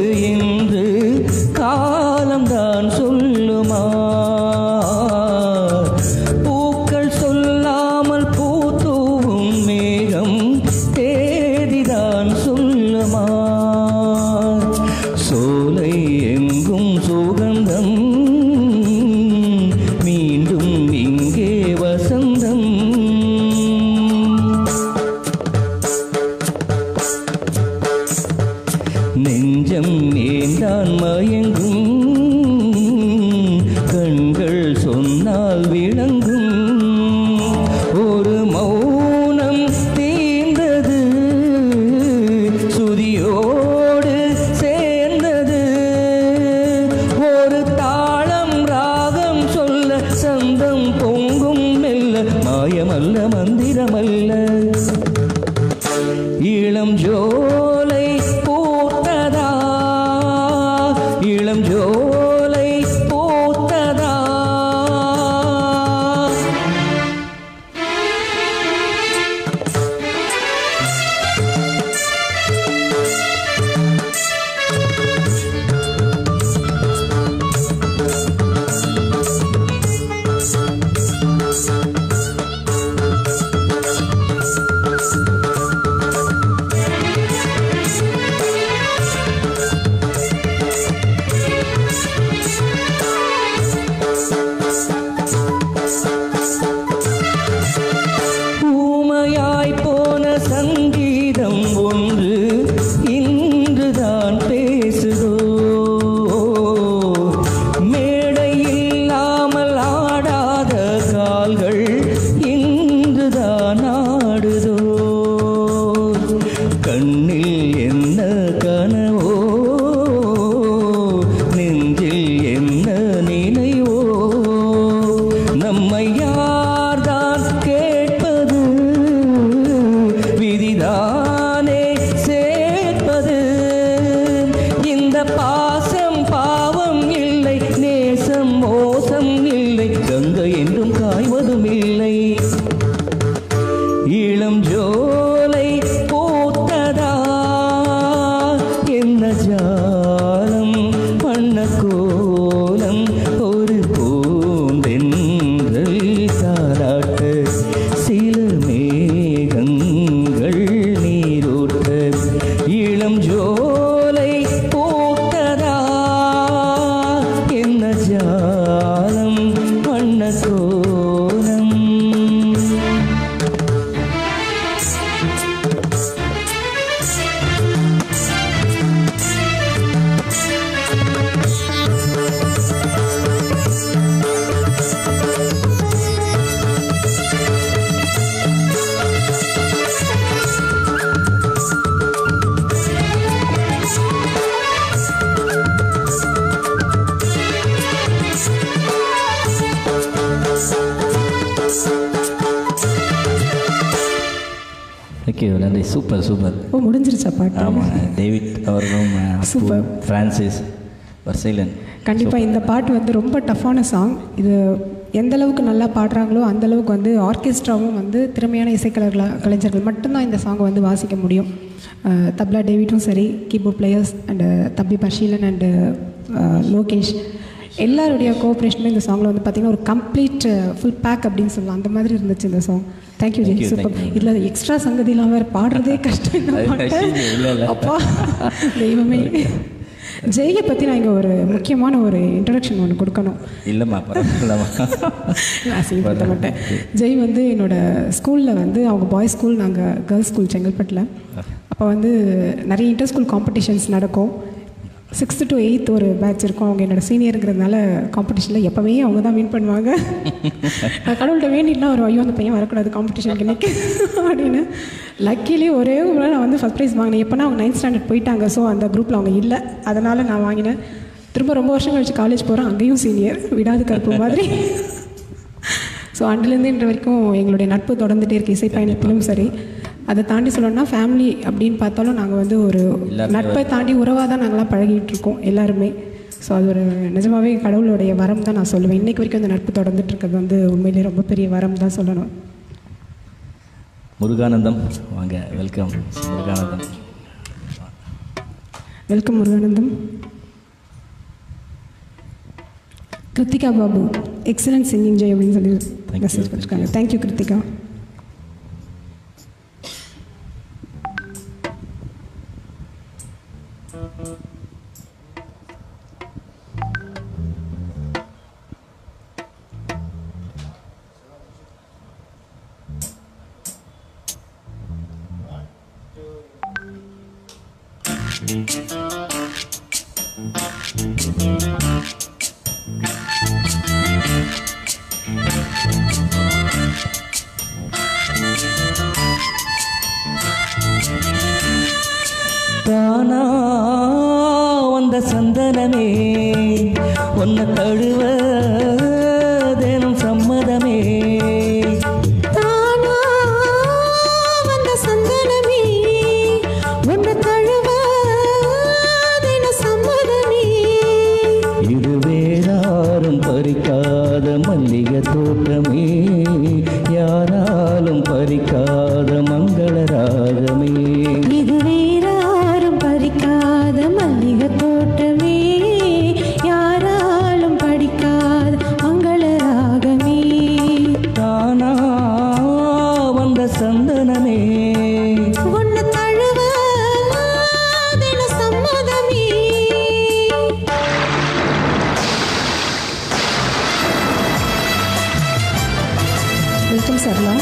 நெஞ்சம் ஏந்தான் மயங்கும் கண்கள் சொன்னால் விளங்கும் ஒரு மௌனம் தீர்ந்தது சுதியோடு சேர்ந்தது ஒரு தாளம் ராகம் சொல்ல சந்தம் பொங்கும் மெல்ல மாயமல்ல மந்திரமல்ல இளம் ஜோலை பூத்ததா இளம் ஜோலை பூத்ததா ஊமையாய் போன சங்கீதம் ஒன்று இன்றுதான் பேசுதோ மேடை இல்லாமல் ஆடாத கால்கள் இன்றுதான் ஆடுதோ கண்ணில் என்ன கனவோ நெஞ்சில் என்ன நினைவோ நம்மை யார்தான் கேட்பது விதிதானே சேர்ப்பது இந்த பாசம் பாவம் இல்லை நேசம் மோசம் இல்லை கங்கை என்றும் காய்வதும் இல்லை இளம் ஜோலை பூத்ததா என்ன ஜாலம் பண்ண கோலம் ஒரு பூந்தென்றல் தாராட்ட சில மேகங்கள் நீரோட்ட இளம் ஜோலை பூத்ததா என்ன ஜாலம் பண்ண கோலம் ஓகே நன்றி சூப்பர் சூப்பர் ஓ முடிஞ்சிருச்சா பாட்டு ஆமாம் டேவிட் அவர்களும் அப்பு, Super. ஃப்ரான்சிஸ் வர்சைலன் கண்டிப்பாக இந்த பாட்டு வந்து ரொம்ப டஃப்பான சாங் இது எந்த அளவுக்கு நல்லா பாடுறாங்களோ அந்த அளவுக்கு வந்து ஆர்கெஸ்ட்ராவும் வந்து திறமையான இசைக்கலைகளா கலைஞர்கள் மட்டும்தான் இந்த சாங்கை வந்து வாசிக்க முடியும் அஹ், தப்லா டேவிட்டும் சரி கீபோர்ட் பிளேயர்ஸ் அண்டு தம்பி பஷீலன் அண்டு லோகேஷ் எல்லாருடைய கோஆப்ரேஷனுமே இந்த சாங்கில் வந்து பார்த்திங்கன்னா ஒரு கம்ப்ளீட் ஃபுல் பேக் அப்படின்னு சொல்லலாம் அந்த மாதிரி இருந்துச்சு இந்த song thank you Thank Jai you, super thank you. இதில் எக்ஸ்ட்ரா சங்கதிலாம் வேறு பாடுறதே கஷ்டம் இந்த அது பாட்டை. கஷ்டம் இல்ல, இல்ல. அப்பா தெய்வமே ஜெயை பற்றி நான் இங்கே ஒரு முக்கியமான ஒரு இன்ட்ரடக்ஷன் ஒன்று கொடுக்கணும் இல்லைம்மா பரவாயில்லம்மா நான் அசிங்கப்படுத்த மாட்டேன் ஜெய் வந்து என்னோட ஸ்கூலில் வந்து அவங்க பாய்ஸ் ஸ்கூல் நாங்கள் கேர்ள்ஸ் ஸ்கூல் செங்கல்பட்டில் அப்போ வந்து நிறைய இன்டர் ஸ்கூல் காம்படிஷன்ஸ் நடக்கும் சிக்ஸ்த்து டு எயித் ஒரு பேட்ச் இருக்கும் அவங்க என்னோட சீனியருங்கிறதுனால காம்படிஷனில் எப்போவே அவங்க தான் வின் பண்ணுவாங்க நான் கடவுள்கிட்ட வேண்டிட்டுனா ஒரு ஐயோ அந்த பையன் வரக்கூடாது காம்படிஷனுக்கு இன்னைக்கு அப்படின்னு லக்கிலி ஒரே ஒரு முறை நான் வந்து ஃபஸ்ட் ப்ரைஸ் வாங்கினேன் எப்போனா அவங்க நைன்த் ஸ்டாண்டர்ட் போயிட்டாங்க ஸோ அந்த குரூப்பில் அவங்க இல்லை அதனால் நான் வாங்கினேன் திரும்ப ரொம்ப வருஷம் கழிச்சு காலேஜ் போகிறேன் அங்கேயும் சீனியர் விடாது கருப்பு மாதிரி ஸோ அன்றிலேருந்து இன்று வரைக்கும் எங்களுடைய நட்பு தொடர்ந்துட்டே இருக்கு இசை பயணத்திலும் சரி அதை தாண்டி சொல்லணும்னா ஃபேமிலி அப்படின்னு பார்த்தாலும் நாங்கள் வந்து ஒரு எல்லாருமே நட்பை தாண்டி உறவாக தான் நாங்களாம் பழகிட்டு இருக்கோம் எல்லாருமே ஸோ அது ஒரு நிஜமாவே கடவுளுடைய வரம் தான் நான் சொல்லுவேன் இன்னைக்கு வரைக்கும் அந்த நட்பு தொடர்ந்துட்டு இருக்கிறது வந்து உண்மையிலேயே ரொம்ப பெரிய வரம் தான் சொல்லணும் முருகானந்தம் வாங்க welcome Muruganandam welcome Muruganandam Kiruthika Babu excellent singing Jai அப்படின்னு சொல்லி Thank you, மெசேஜ் thank பண்ணிருக்காங்க you. தேங்க்யூ கிருத்திகா Thank தானா வந்த சந்தனமே உன்னை தழுவ தினம் சம்மதமே தானா வந்த சந்தனமே உன்னை தழுவ தின சம்மதமே இது வேறாரும் பறிக்காத மல்லிகை தோட்டமே யாராலும் பறிக்காத மங்கள ராகமே இது வேறாரும் பறிக்காத மல்லிகை தோட்டமே யாராலும் படிக்காத மங்கள ராகமே தானா வந்த சந்தனமே உன்னை தழுவ தின சம்மதமே வெல்கம் சர்லா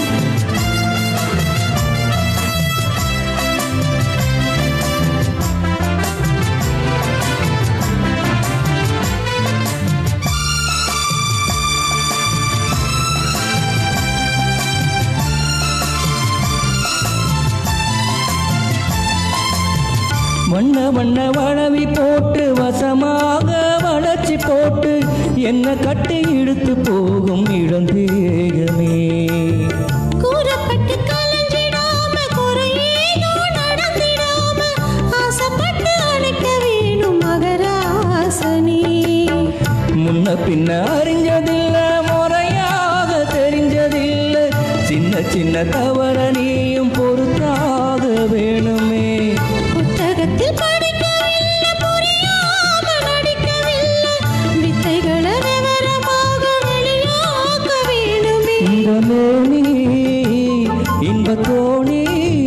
வண்ண வண்ண வளவி போட்டு வசமாக வளர்ச்சி போட்டு என்ன கட்டி இழுத்து போகும் இளந்தேகமே கூறப்பட்டு கலஞ்சிடாம குறையேதோ நடந்திடாம ஆசைப்பட்டு அணைக்க வேணும் மகராசனே முன்ன பின்ன அறிஞ்சதில்ல முறையாக தெரிஞ்சதில்ல சின்ன சின்ன தவற நீயும் பொறுத்தாக வேணுமே புத்தகத்தில் படிக்கவில்லை புரியாம நடிக்கவில்லை வித்தைகளை விவரமாக வெளியாக்க வேணுமே இந்த மேனி இன்ப தோணி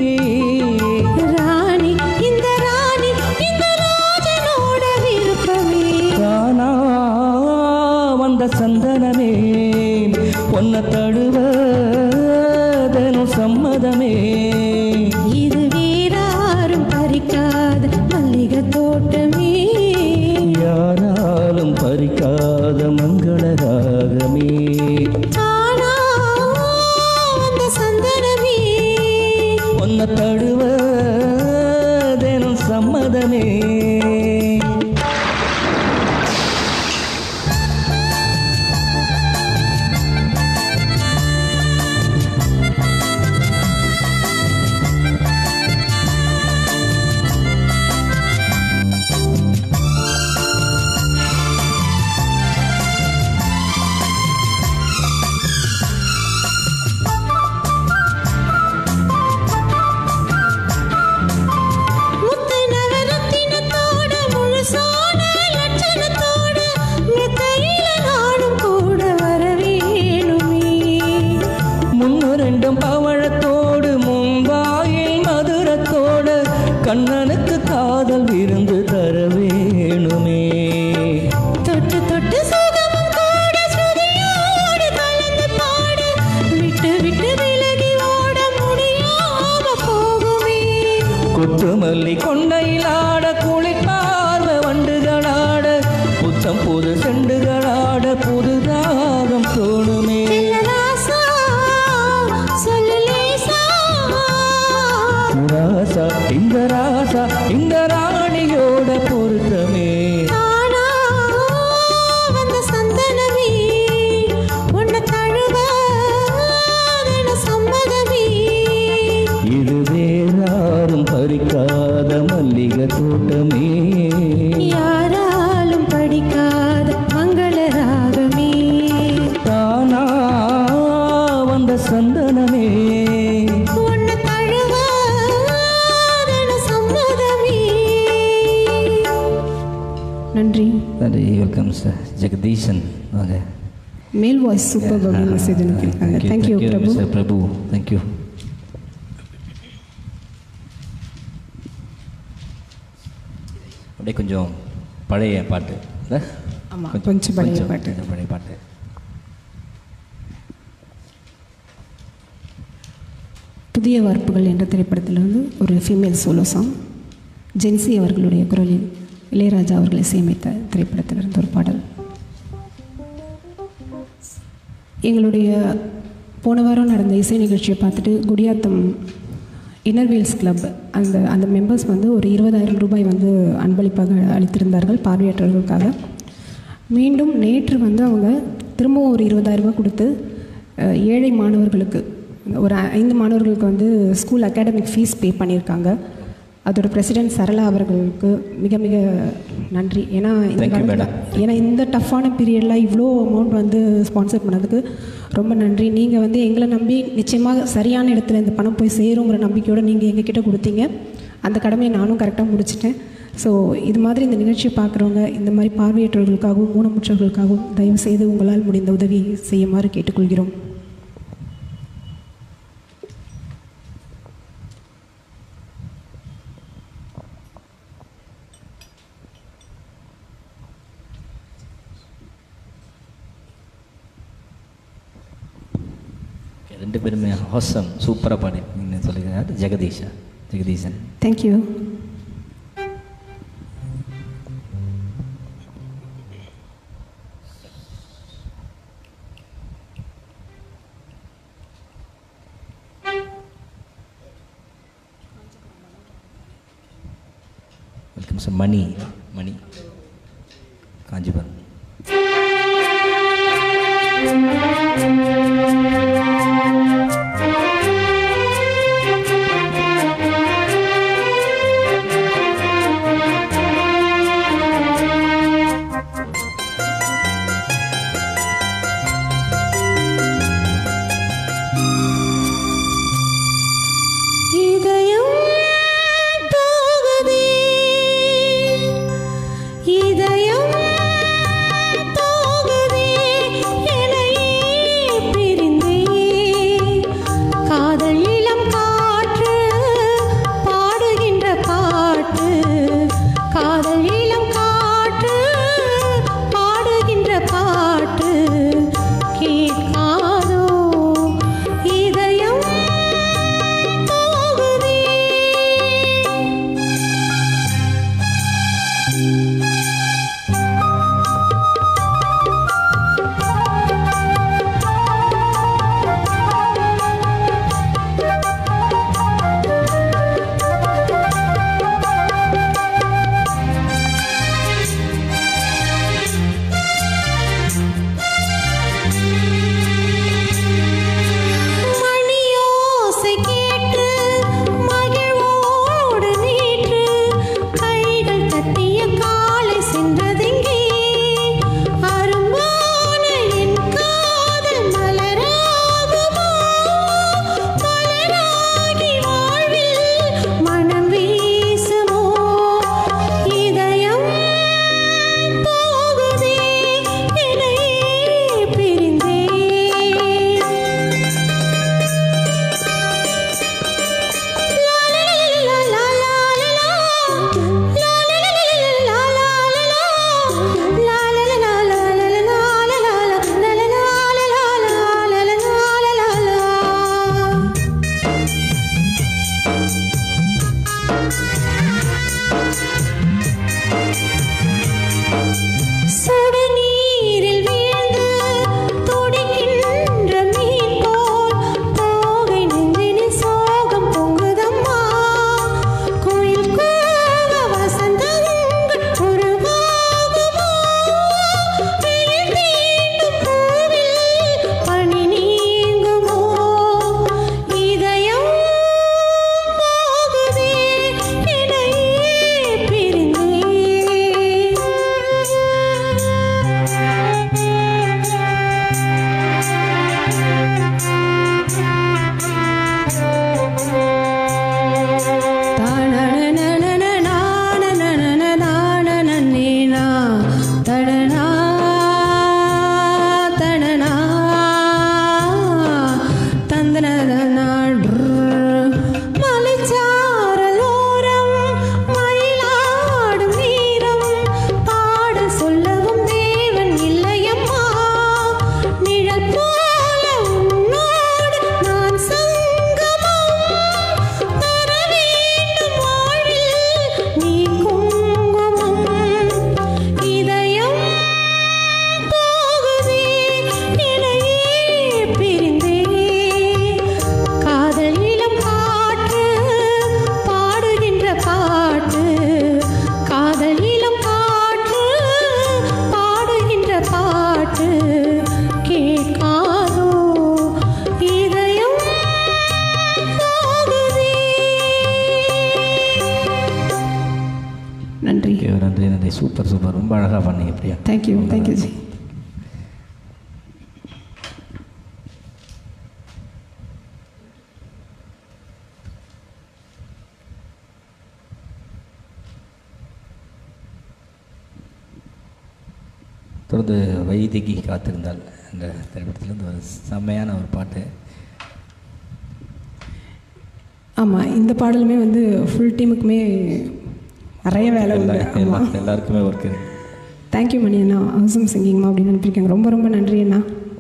ராணி இந்த ராணி இந்த ராஜனோட விருப்பமே தானா வந்த சந்தனமே பொன்ன தழுவ தினம் சம்மதமே இது வேறாரும் பறிக்காத மல்லிகை தோட்டமே யாராலும் பறிக்காத மங்கள ராகமே ஆனா அந்த சந்தனமே பொன்ன தழுவ தினம் சம்மதமே முத்து நவரத்தினத்தோட முழுசான லட்சணத்தோட மெத்தையில நானும் கூட வர வேணுமே முன்னு ரெண்டும் பவழத்தோடு முன்பாயில் மதுரத்தோடு கண்ணனுக்கு காதல் விருந்து தர வேணுமே தொட்டு தொட்டு சுகமும் கூட ஸ்ருதியோடு கலந்து பாட விட்டு விட்டு விலகி ஓட முடியாம போகுமே கொத்துமல்லி கொண்டையிலாட குளிர்பார்வ வண்டுகளாட புத்தம் புது செண்டுகளாட புதுதாகம் தோணுமே சின்னராசா, சொல்லு லேசா. ராசா இந்த ராசா இந்த ராணியோட பொருத்தமே தானா வந்த சந்தனமே, உன்னை தழுவ தின சம்மதமே. இது வேறாரும் பறிக்காத மல்லிகை தோட்டமே யாராலும் படிக்காத மங்கள ராகமே தானா வந்த சந்தனமே உன்னை தழுவ தின சம்மதமே நன்றி நன்றி வெல்கம் சார் ஜெகதீசன் வாங்க மேல் வாய்ஸ் சூப்பர் அப்படின்னு மெசேஜ் அனுப்பியிருக்காங்க thank you Prabhu mister Prabhu thank you அப்படியே கொஞ்சம் பழைய பாட்டு இல்ல? ஆமா, கொஞ்சம் பழைய கொஞ்சம் பாட்டு. கொஞ்சம் பழைய பாட்டு புதிய வார்ப்புகள் என்ற திரைப்படத்திலிருந்து ஒரு ஃபீமேல் சோலோ சாங் ஜென்சி அவர்களுடைய குரலில் இளையராஜா அவர்கள் இசையமைத்த திரைப்படத்திலிருந்து ஒரு பாடல் எங்களுடைய போன வாரம் நடந்த இசை நிகழ்ச்சியை பார்த்துட்டு குடியாத்தம் இன்னர்வீல்ஸ் கிளப் அந்த அந்த மெம்பர்ஸ் வந்து ஒரு இருபதாயிரம் ரூபாய் வந்து அன்பளிப்பாக அளித்திருந்தார்கள் பார்வையற்றவர்களுக்காக மீண்டும் நேற்று வந்து அவங்க திரும்பவும் ஒரு இருபதாயிரம் ரூபாய் கொடுத்து அஹ், ஏழை மாணவர்களுக்கு ஒரு ஐந்து மாணவர்களுக்கு வந்து ஸ்கூல் அகாடமிக் ஃபீஸ் பே பண்ணியிருக்காங்க அதோட பிரசிடென்ட் சரளா அவர்களுக்கு மிக மிக நன்றி ஏன்னா இந்த Thank you, காலத்துல- madam. ஏன்னா இந்த டஃப்பான பீரியடில் இவ்வளோ அமௌண்ட் வந்து ஸ்பான்சர் பண்ணதுக்கு ரொம்ப நன்றி நீங்கள் வந்து எங்களை நம்பி நிச்சயமாக சரியான இடத்துல இந்த பணம் போய் சேருங்கிற நம்பிக்கையோடு நீங்கள் எங்ககிட்ட கொடுத்தீங்க அந்த கடமையை நானும் கரெக்டாக முடிச்சிட்டேன் ஸோ இது மாதிரி இந்த நிகழ்ச்சியை பார்க்குறவங்க இந்த மாதிரி பார்வையற்றவர்களுக்காகவும் ஊனமுற்றவர்களுக்காகவும் தயவு செய்து உங்களால் முடிந்த உதவி செய்யுமாறு கேட்டுக்கொள்கிறோம் Okay, ரெண்டு பேருமே ஹாசம் சூப்பராக பாடிருக்கீங்கன்னு சொல்லிக்கிறார் Jagadeesha Jagadeesan thank you welcome sir Mani Mani Kanchipuram இதயம் போகுதே இதயம் சூப்பர் ரொம்ப அழகாக பண்ணீங்க பிரியா தேங்க்யூ தேங்க்யூ ஜி தொடர்ந்து வைதிகி காத்திருந்தால் என்ற திரைப்படத்திலேருந்து ஒரு செம்மையான ஒரு பாட்டு ஆமாம் இந்த பாடலுமே வந்து ஃபுல் டீமுக்குமே நிறைய வேலை எல்லா உண்டு எல்லா ஆமாம் எல்லாருக்குமே ஒர்க் இருக்கு தேங்க்யூ மணி அண்ணா அவசம் சிங்கிங்மா அப்படின்னு அனுப்பியிருக்காங்க ரொம்ப ரொம்ப நன்றி அண்ணா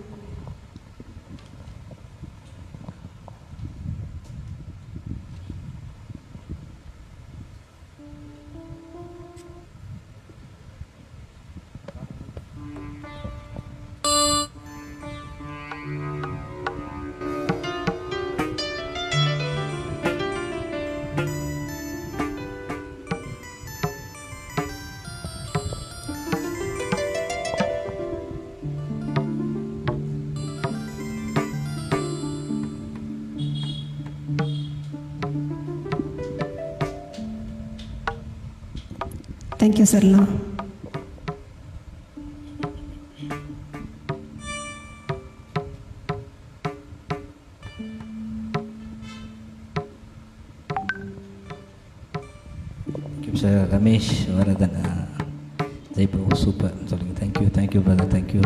thank you Sarla sir Ramesh Varadan Jai bro super சொல்லுங்கள் தேங்க்யூ தேங்க்யூ பிரதர் தேங்க்யூ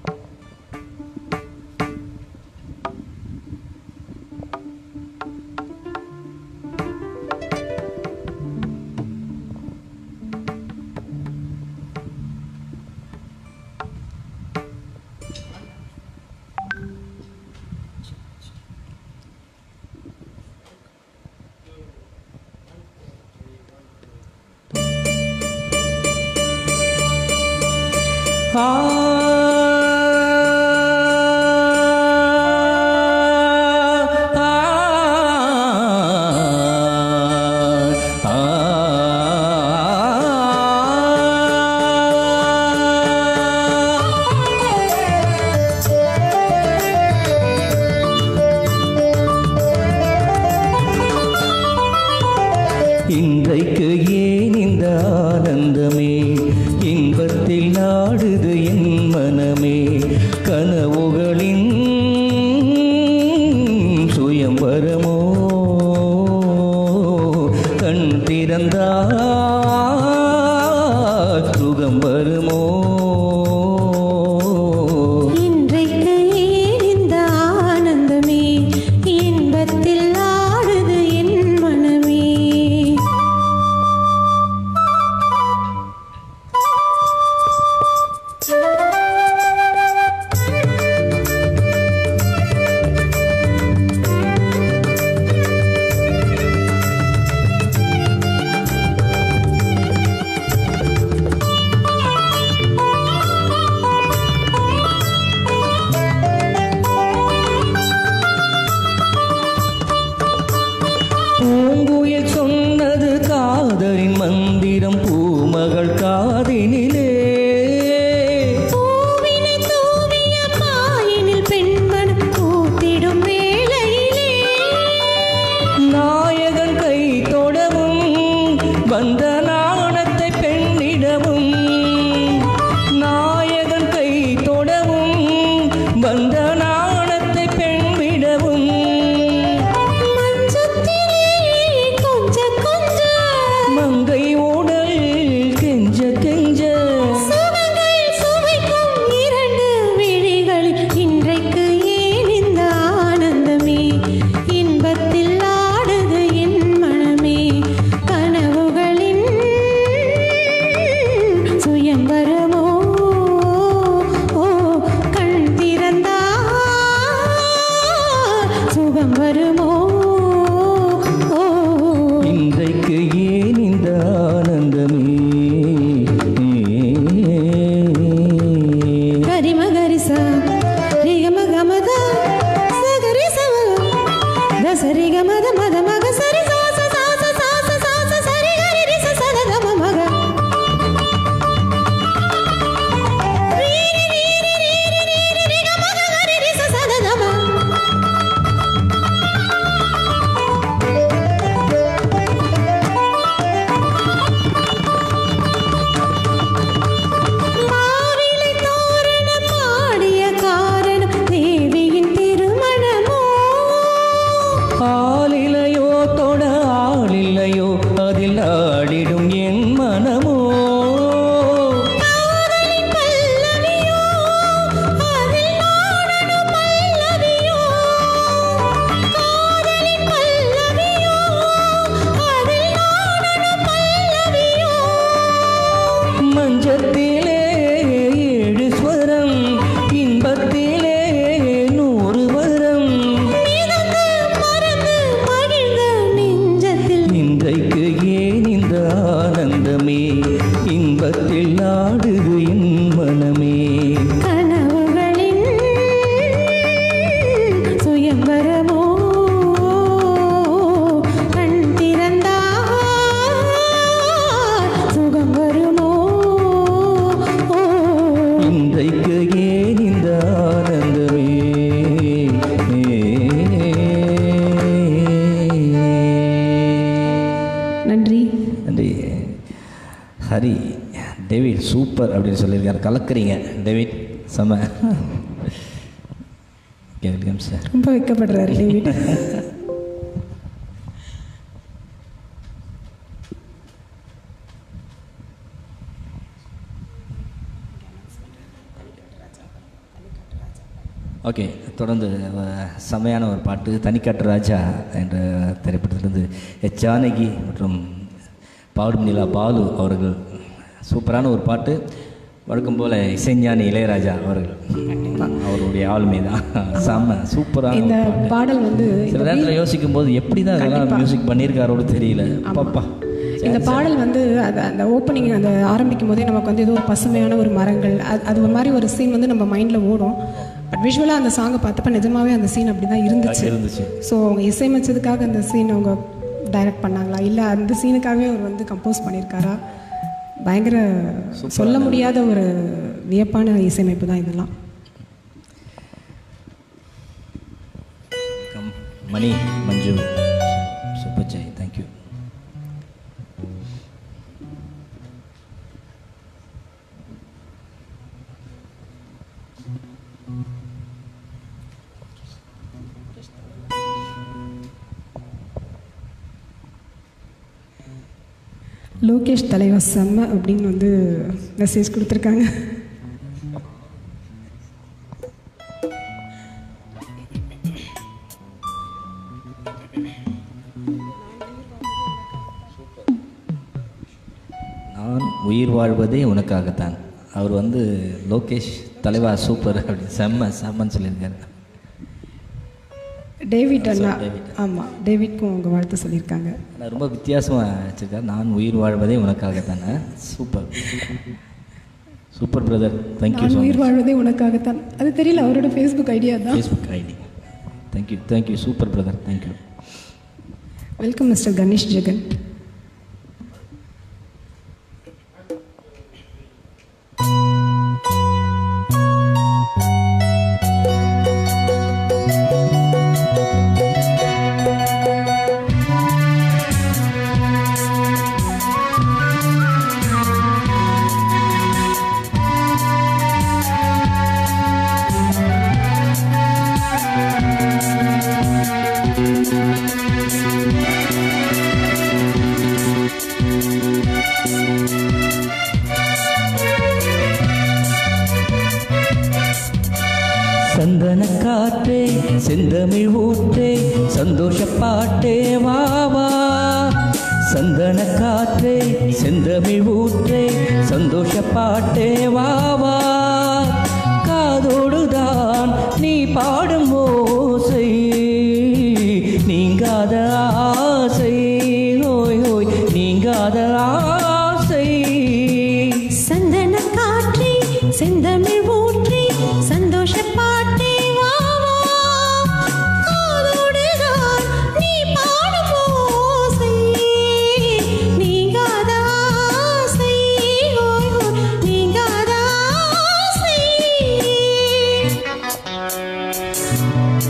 இன்றைக்கு ஏன் இந்த ஆனந்தமே இன்பத்தில் நாடுது என் மனமே கனவுகளின் சுயம்பரமோ கண் திறந்தா சுகம் வருமோ இன்றைக்கு ஏன் இந்த ஆனந்தமே இன்பத்தில் ஆடுது என் மனமே பூங்குயில் சொன்னது காதலின் மந்திரம் பூமகள் காதினிலே பூவினை தூவிய மாயினில் பெண்மனம் கூத்திடும் வேளையிலே நாயகன் கை தொடவும் வந்த நாணத்தை பெண்ணிடவும் நாயகன் கை தொடவும் வந்த நாணத்தை பெண்விடவும் மஞ்சத்திலே கொஞ்ச கொஞ்ச மங்கை உடல் கெஞ்ச கெஞ்ச மஞ்சத்திலே ஏழு ஸ்வரம் இன்பத்திலே நூறு வரம் மிதந்து மறந்து மகிழ்ந்த நெஞ்சத்தில் இன்றைக்கு ஏன் இந்த ஆனந்தமே இன்பத்தில் ஆடுது என் மனமே கனவுகளின் சுயம்பரமோ கண் திறந்தால் சுகம் வருமோ இன்றைக்கு ஏன் இந்த ஆனந்தமே நன்றி நன்றி ஹரி டேவிட் சூப்பர் அப்படின்னு சொல்லியிருக்காரு கலக்குறீங்க டேவிட் செம வெல்கம் சார் ரொம்ப வைக்கப்படுறாரு டேவிட் ஓகே தொடர்ந்து அஹ், செமையான ஒரு பாட்டு தனிக்காட்டு ராஜா என்ற திரைப்படத்திலிருந்து எச் ஜானகி மற்றும் பாடும் நிலா பாலு அவர்கள் சூப்பரான ஒரு பாட்டு வழக்கம் போல் இசைஞானி இளையராஜா அவர்கள் அவருடைய ஆளுமை தான் செம்ம சூப்பரான இந்த ஒரு பாட்டு. பாடல் வந்து சில நேரத்தில் யோசிக்கும் போது எப்படி தான் இதெல்லாம் கண்டிப்பா. மியூசிக் பண்ணியிருக்காரோடு தெரியல பாப்பா இந்த பாடல் வந்து அது அந்த ஓப்பனிங் அந்த ஆரம்பிக்கும் போதே நமக்கு வந்து ஏதோ ஒரு பசுமையான ஒரு மரங்கள் அது அது ஒரு மாதிரி ஒரு சீன் வந்து நம்ம மைண்டில் ஓடும் பட் விஷுவலாக அந்த சாங்கை பார்த்தப்ப நிஜமாவே அந்த சீன் அப்படி தான் இருந்துச்சு இருந்துச்சு ஸோ அவங்க இசையமைச்சதுக்காக அந்த சீன் அவங்க டைரக்ட் பண்ணாங்களா இல்லை அந்த சீனுக்காகவே அவர் வந்து கம்போஸ் பண்ணியிருக்காரா பயங்கர சொல்ல முடியாத ஒரு வியப்பான இசையமைப்பு தான் இதெல்லாம் கம் மணி மஞ்சு சூப்பர் ஜெய் தேங்க்யூ லோகேஷ் தலைவா செம்ம அப்படின்னு வந்து மெசேஜ் கொடுத்துருக்காங்க நான் உயிர் வாழ்வதே உனக்காகத்தான் அவர் வந்து லோகேஷ் தலைவா சூப்பர் அப்படி செம்ம செம்மன்னு சொல்லியிருக்காரு டேவிட் அண்ணா டேவிட். ஆமாம் டேவிட்க்கும் அவங்க வாழ்த்து சொல்லியிருக்காங்க ஆனால் ரொம்ப வித்தியாசமாக வச்சுருக்காரு நான் உயிர் வாழ்வதே உனக்காகத்தானே சூப்பர் சூப்பர் பிரதர் தேங்க்யூ நான் ஸோ உயிர் வாழ்வதே உனக்காகத்தான் அது தெரியல அவரோட ஃபேஸ்புக் ஐடியா தான் Facebook ID thank you thank you super brother thank you welcome mister Ganesh Jagan சந்தன காற்றே செந்தமிழ் ஊற்றே சந்தோஷ பாட்டே வா வா சந்தன காற்றே செந்தமிழ் ஊற்றே சந்தோஷ பாட்டே வா வா காதோடுதான் நீ பாடும் ஓசை நீங்காத ஆசை ஓய் ஓய் நீங்காத ஆசை சந்தன காற்றே செந்தமிழ் ஊற்றே சந்தோஷ பாட்டே வா வா காதோடுதான் நீ பாடும் ஓசை நீங்காத ஆசை ஓய் ஓய் நீங்காத ஆசை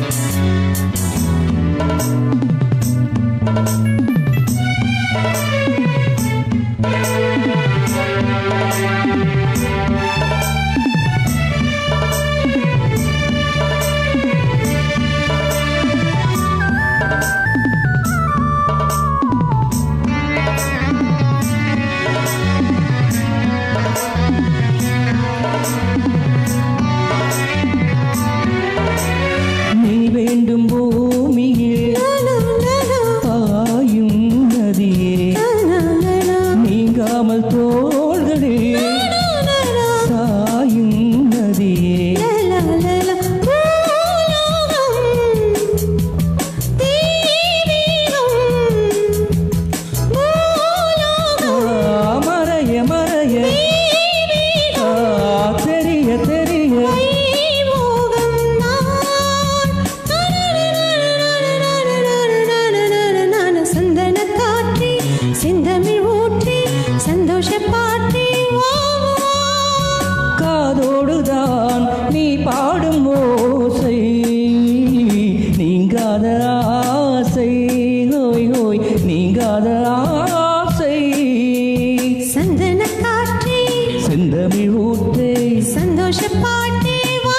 ஊற்றே சந்தோஷ பாட்டே வா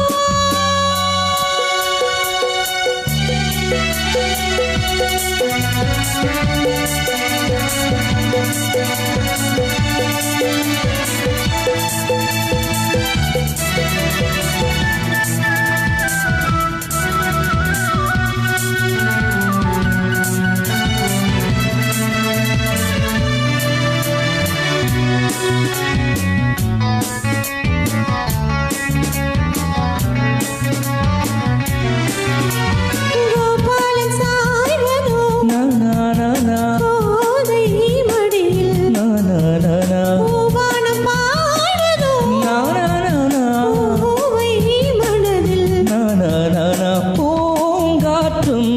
கோபாலன் சாய்வதோ நா நா நா நா கோதை மடியில் நா நா நா நா பூவானம் பாடுதோ நா நா நா நா பூவை மனதில் நா நா நா நா பூங்காற்றும்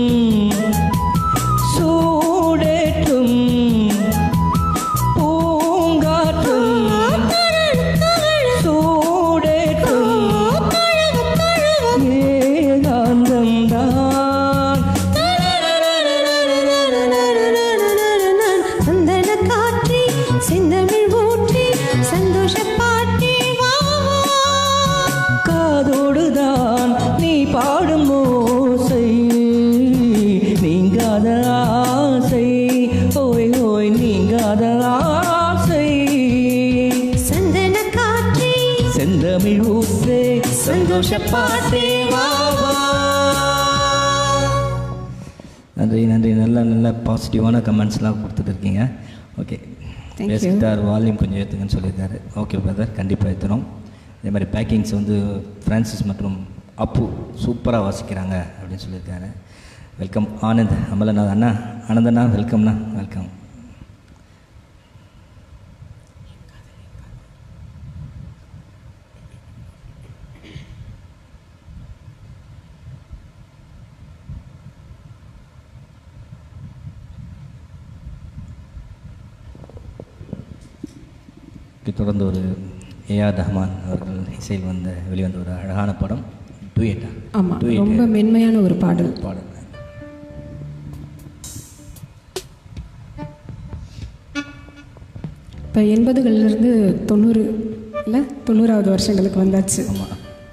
சூடேற்றும் பூங்காற்றும் சூடேற்றும் ஏகாந்தம்தான் சந்தன காற்றி செந்தமிழ் ஊற்றி சந்தோஷ பாட்டி வா காதோடுதான் நீ பாடும் ஓசை நீங்காத ஆசை ஓய் ஓய் நீங்காத ஆசை சந்தன காற்றி செந்தமிழ் ஊற்றே சந்தோஷ பாட்டே வா வா நன்றி நன்றி நல்ல நல்ல பாசிட்டிவான கமெண்ட்ஸ்லாம் கொடுத்துட்டு இருக்கீங்க ஓகே Thank you. பேசிட்டார் வால்யூம் கொஞ்சம் ஏற்றுங்கன்னு சொல்லியிருக்காரு ஓகே பிரதர் கண்டிப்பாக ஏற்றுறோம் அதே மாதிரி பேக்கிங்ஸ் வந்து ஃப்ரான்சிஸ் மற்றும் அப்பு சூப்பராக வாசிக்கிறாங்க அப்படின்னு சொல்லியிருக்காரு வெல்கம் ஆனந்த் அமலநாத் அண்ணா ஆனந்தண்ணா வெல்கம்ண்ணா வெல்கம் இது தொடர்ந்து ஒரு ஏஆர் ரஹ்மான் அவர்கள் இசையில் வந்த வெளிவந்த ஒரு அழகான படம் டூயட்டா ஆமாம் ரொம்ப மென்மையான ஒரு பாடல் பாடல் இப்போ எண்பதுகள்லேருந்து தொண்ணூறு இல்லை தொண்ணூறாவது வருஷங்களுக்கு வந்தாச்சு ஆமாம்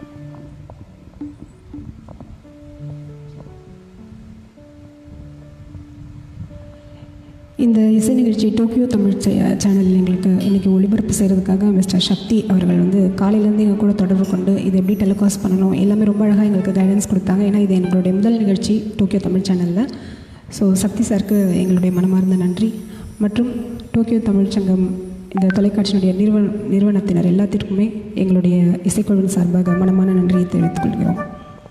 இந்த இசை நிகழ்ச்சி டோக்கியோ தமிழ் சே- சேனல் எங்களுக்கு இன்றைக்கி ஒளிபரப்பு செய்கிறதுக்காக மிஸ்டர் சக்தி அவர்கள் வந்து காலையிலேருந்து எங்கள் கூட தொடர்பு கொண்டு இது எப்படி டெலிகாஸ்ட் பண்ணணும் எல்லாமே ரொம்ப அழகாக எங்களுக்கு கைடன்ஸ் கொடுத்தாங்க ஏன்னா இது எங்களுடைய முதல் நிகழ்ச்சி டோக்கியோ தமிழ் சேனலில் ஸோ சக்தி சாருக்கு எங்களுடைய மனமார்ந்த நன்றி மற்றும் டோக்கியோ தமிழ் சங்கம் இந்த தொலைக்காட்சியினுடைய நிறுவன நிறுவனத்தினர் எல்லாத்திற்குமே எங்களுடைய இசைக்குழுவின் சார்பாக மனமான நன்றியை தெரிவித்துக் கொள்கிறோம்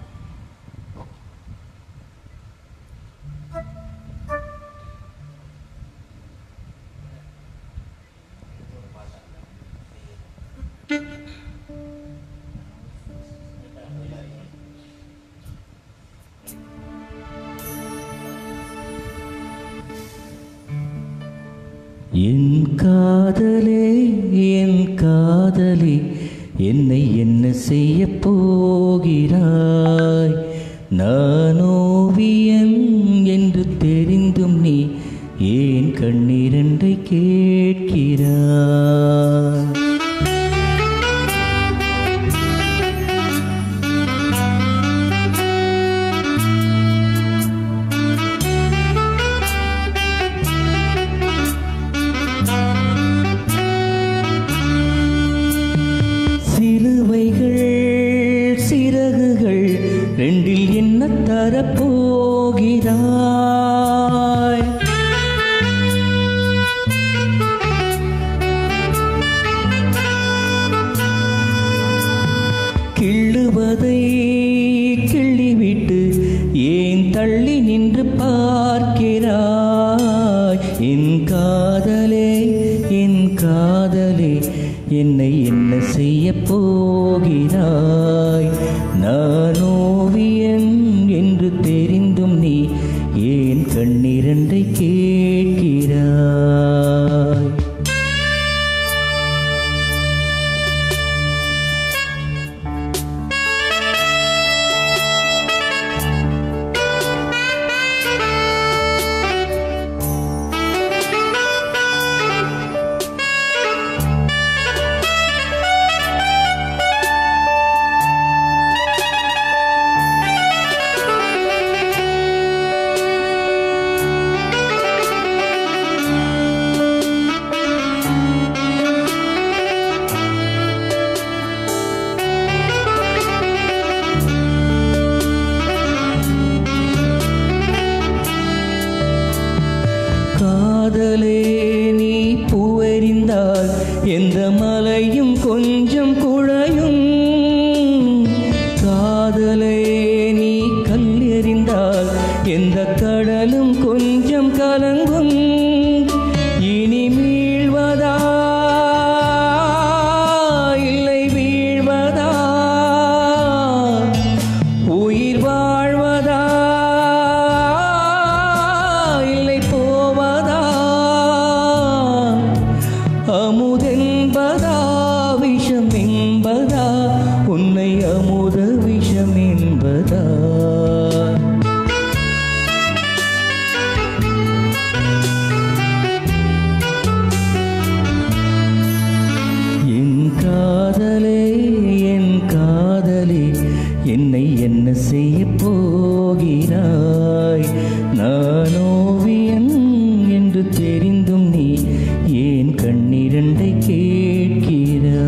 என் காதலே என் காதலே என்னை என்ன செய்ய போகிறாய் நான் ஓவியன் என்று தெரிந்தும் நீ ஏன் கண்ணீரண்டை கேட்கிறாய் சிலுவைகள் சிறகுகள் ரெண்டில் என்ன தரப்போகிறாய் கிள்ளுவதை கிள்ளிவிட்டு ஏன் தள்ளி நின்று பார்க்கிறாய் என் காதலே என் காதலே என்னை என்ன செய்ய போகிறாய் நான் ஓவியன் என்று தெரிந்தும் நீ ஏன் கண்ணிரண்டை கேட்கிறாய் கொஞ்சம் குழையும் காதலே நீ கல்லெறிந்தால் எந்த கடலும் கொஞ்சம் கலங்கும் இனி மீழ்வதா இல்லை வீழ்வதா உயிர் வாழ்வதா இல்லை போவதா அமுதென்பதா விஷம் என்பதா உன்னை அமுத விஷம் என்பதா என் காதலே என் காதலே என்னை என்ன செய்ய போகிறாய் நான் ஓவியன் என்று தெரிந்தும் நீ ஏன் கண்ணிரண்டை கேட்கிறாய்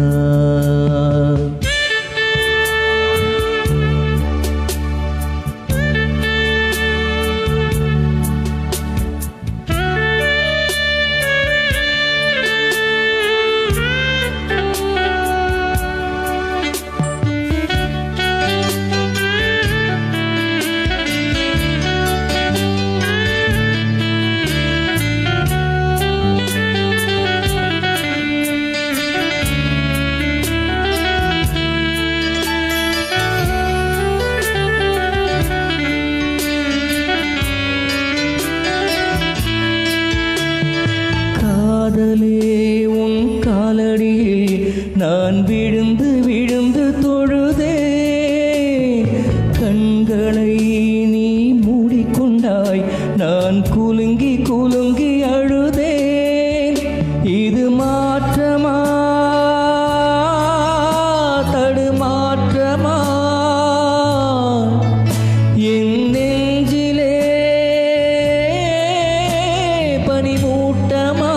காதலே உன் காலடியில் நான் விழுந்து விழுந்து தொழுதே கண்களை நீ மூடிக்கொண்டாய் நான் குலுங்கி குலுங்கி அழுதேன் இது மாற்றமா தடுமாற்றமா என் நெஞ்சிலே பனிமூட்டமா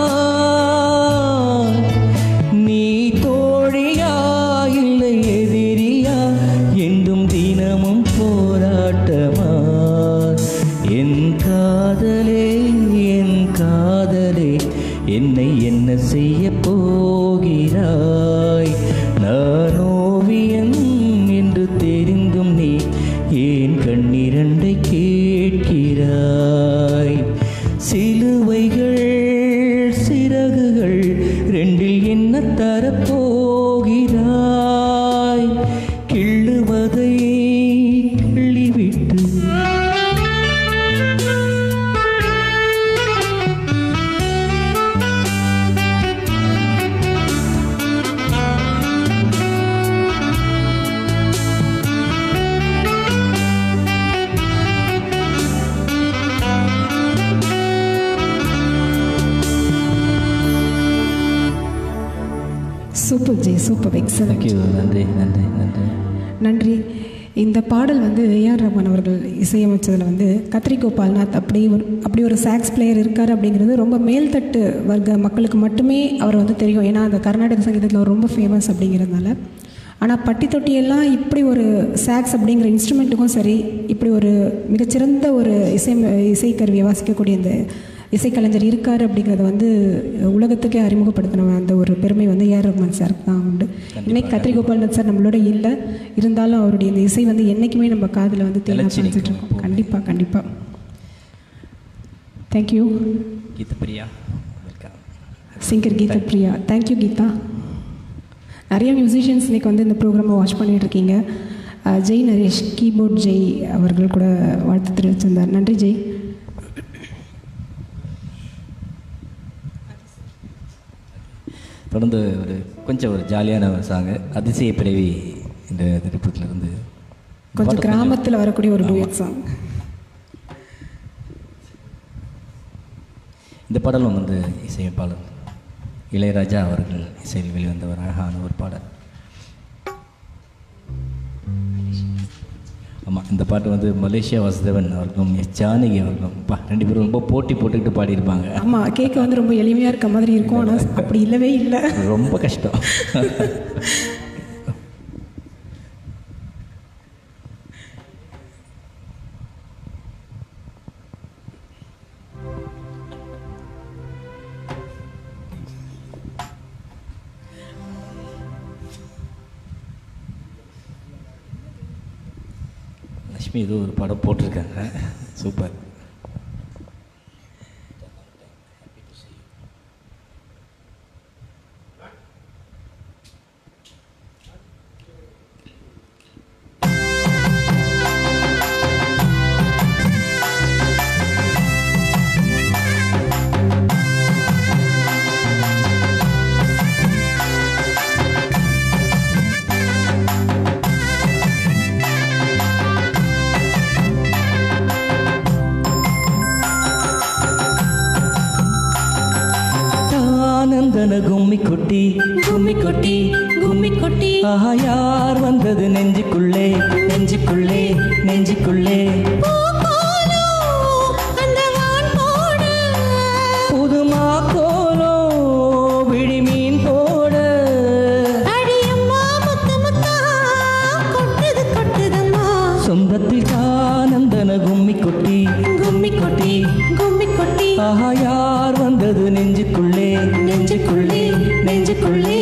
நீ தோழியா இல்லை எதிரியா என்றும் தினமும் போராட்டமா என் காதலே என் காதலே என்னை என்ன செய்ய போகிறாய் நான் ஓவியன் என்று தெரிந்தும் நீ ஏன் கண்ணிரண்டை கேட்கிறாய் சிலுவைகள் சிறகுகள் ரெண்டில் என்ன தரப்போகிறாய் கிள்ளுவதை கிள்ளிவிட்டு super ji super excellent thank you நன்றி நன்றி நன்றி நன்றி இந்த பாடல் வந்து ஏஆர் ரஹ்மான் அவர்கள் இசையமைச்சதில் வந்து கத்ரி கோபால்நாத் அப்படி ஒரு அப்படி ஒரு சாக்ஸ் பிளேயர் இருக்கார் அப்படிங்கிறது ரொம்ப மேல்தட்டு வர்க்க மக்களுக்கு மட்டுமே அவர் வந்து தெரியும் ஏன்னா அந்த கர்நாடக சங்கீதத்தில் அவர் ரொம்ப ஃபேமஸ் அப்படிங்கிறதுனால ஆனால் பட்டி தொட்டியெல்லாம் இப்படி ஒரு சாக்ஸ் அப்படிங்கிற இன்ஸ்ட்ருமெண்ட்டுக்கும் சரி இப்படி ஒரு மிகச்சிறந்த ஒரு இசை இசைக்கருவியை வாசிக்கக்கூடிய இந்த இசைக்கலைஞர் இருக்கார் அப்படிங்கிறத வந்து உலகத்துக்கே அறிமுகப்படுத்தின அந்த ஒரு பெருமை வந்து ஏஆர் ரஹ்மான் சாருக்கு தான் உண்டு இன்னைக்கு கத்ரி கோபால்நாத் சார் நம்மளோட இல்லை இருந்தாலும் அவருடைய இந்த இசை வந்து என்றைக்குமே நம்ம காதில் வந்து தேனா நிலைச்சு காமிச்சிட்டு நிற்கும். இருக்கோம் கண்டிப்பாக கண்டிப்பாக thank you Geetha Priya welcome singer Geetha Priya thank you Geetha நிறைய மியூசிஷியன்ஸ் இன்னைக்கு வந்து இந்த ப்ரோக்ராமை வாட்ச் பண்ணிட்டு இருக்கீங்க அஹ், ஜெய் நரேஷ் கீபோர்ட் ஜெய் அவர்கள் கூட வாழ்த்து தெரிவிச்சிருந்தார் நன்றி ஜெய் தொடர்ந்து ஒரு கொஞ்சம் ஒரு ஜாலியான ஒரு சாங்கு அதிசய பிறவி இந்த திரைப்படத்துல இருந்து கொஞ்சம் கிராமத்தில் வரக்கூடிய ஒரு டூயட் சாங் இந்த பாடலும் வந்து இசையமைப்பாளர் இளையராஜா அவர்கள் இசையில் வெளிவந்த ஒரு அழகான ஒரு பாடல் ஆமாம் இந்த பாட்டு வந்து மலேசியா வாசுதேவன் அவர்களும் எஸ் ஜானகி அவர்களும் பா ரெண்டு பேரும் ரொம்ப போட்டி போட்டுக்கிட்டு பாடியிருப்பாங்க ஆமாம் கேட்க வந்து ரொம்ப எளிமையாக இருக்க மாதிரி இருக்கும் ஆனால் அப்படி இல்லவே இல்லை ரொம்ப கஷ்டம் லக்ஷ்மி ஏதோ ஒரு படம் போட்டிருக்காங்க சூப்பர் ஆனந்தன கும்மி கொட்டி கும்மி கொட்டி கும்மி கொட்டி ஆஹா யார் வந்தது நெஞ்சுக்குள்ளே நெஞ்சுக்குள்ளே நெஞ்சுக்குள்ளே பூக்கோலோ, அந்த வான் போட புதுமா கோலோ விழிமீன் போட அடியம்மா முத்து முத்தா கொட்டுது கொட்டுதம்மா சொந்தத்தில் ஆனந்தன கும்மி கொட்டி கும்மி கொட்டி கும்மி கொட்டி ஆஹா யார் வந்தது நெஞ்சுக்குள்ளே நெஞ்சுக்குள்ளே நெஞ்சுக்குள்ளே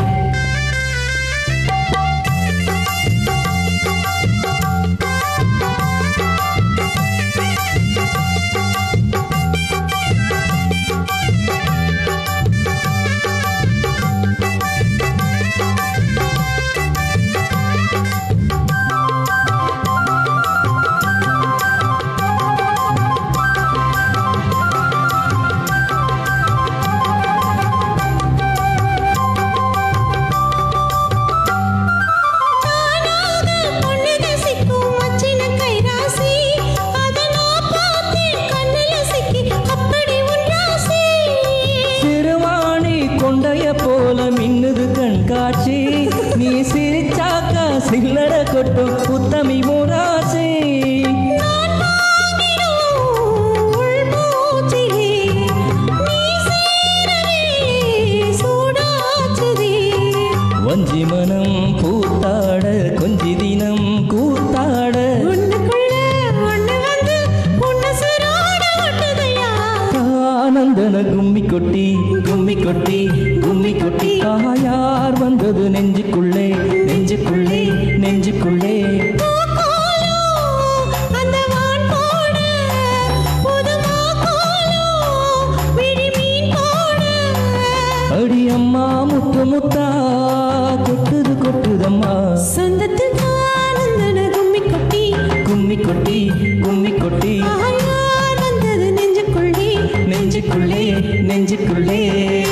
தானாக பொண்ணுக சிக்கும் மச்சின கைராசி அத நான் பார்த்தேன் கண்ணுல சிக்கி அப்படி உன் ராசி சிறுவாணி கொண்டைய போல மின்னுது கண்காட்சி நீ சிரிச்சாக்கா சில்லற கொட்டும் உத்தமி முராசி நான் வாங்கிடும் உள்மூச்சிலே நீ சேரவே சூடாச்சுதே வஞ்சி மனம் பூத்தாட கொஞ்சி தினம் கூத்தாட ஒண்ணுக்குள்ள ஒண்ணு வந்து உன்னை சரோட ஒட்டுதையா ஆனந்தன கும்மி கொட்டி கும்மி கொட்டி கும்மி கொட்டி ஆஹா யார் வந்தது நெஞ்சுக்குள்ளே நெஞ்சுக்குள்ளே நெஞ்சுக்குள்ளே பூக்கோலோ, அந்த வான் போட, புதுமா கோலோ, விழிமீன் போட. அடி அம்மா முத்து முத்தா கொட்டுது கொட்டுதம்மா சொந்தத்துக்கு ஆனந்தன கும்மி கொட்டி, கும்மி கொட்டி கும்மி கொட்டி ஆயார் வந்தது நெஞ்சுக்குள்ளே. நெஞ்சுக்குள்ளே நெஞ்சுக்குள்ளே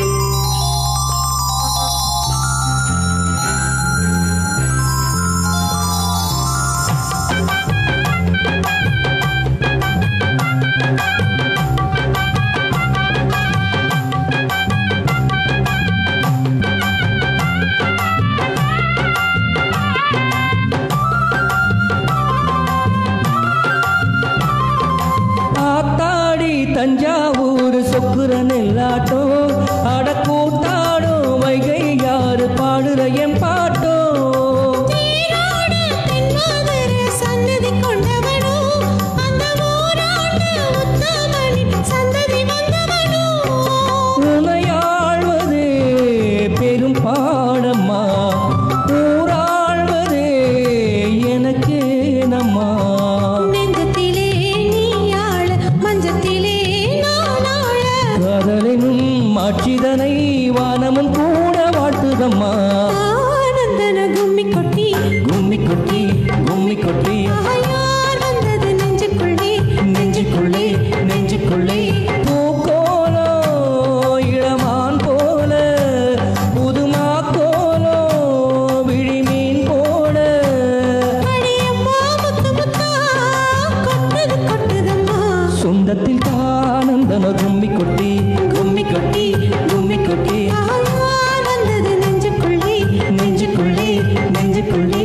ஆத்தாடி தஞ்சாவூர் சொக்குற நெல்லாட்டோ அட கூத்தாடும் வைகை யாரு பாடுற என் பாட்டோ நீரோடு தென்மாதர சன்னதி கொண்டவனோ, அந்த ஊராண்டு உத்தமனின் சந்ததி வந்தவனோ. உனையாழ்வதே பெரும் பாடம்மா ஊராழ்வதே எனக்கே நம்மா நெஞ்சத்திலே நீயாள, மஞ்சத்திலே நான் ஆள. காதலினும் மாட்சிதனை வானமும் கூட வாழ்த்துதம்மா ஆனந்தன கும்மி கொட்டி கும்மி கொட்டி கும்மி கொட்டி ஆயார் வந்தது நெஞ்சுக்குள்ளே நெஞ்சுக்குள்ளே நெஞ்சுக்குள்ளே பூக்கோலோ இளமான் போல புதுமா கோலோ விழிமீன் போல அடியம்மா முத்து முத்தா கொட்டுது கொட்டுதம்மா சொந்தத்தில் ஆனந்தன கும்மி கொட்டி கும்மி கொட்டி கும்மி கொட்டி ஆயார் வந்தது நெஞ்சுக்குள்ளே நெஞ்சுக்குள்ளே நெஞ்சுக்குள்ளே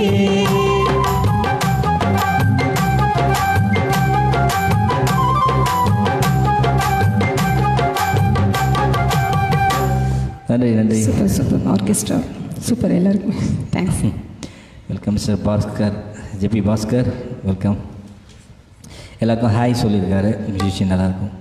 நன்றி நன்றி சூப்பர் சூப்பர் ஆர்கெஸ்ட்ரா சூப்பர் எல்லாருக்கும் thanks welcome sir Bhaskar JP Bhaskar welcome எல்லாருக்கும் ஹாய் சொல்லியிருக்காரு மியூசிஷியன் நல்லாயிருக்கும்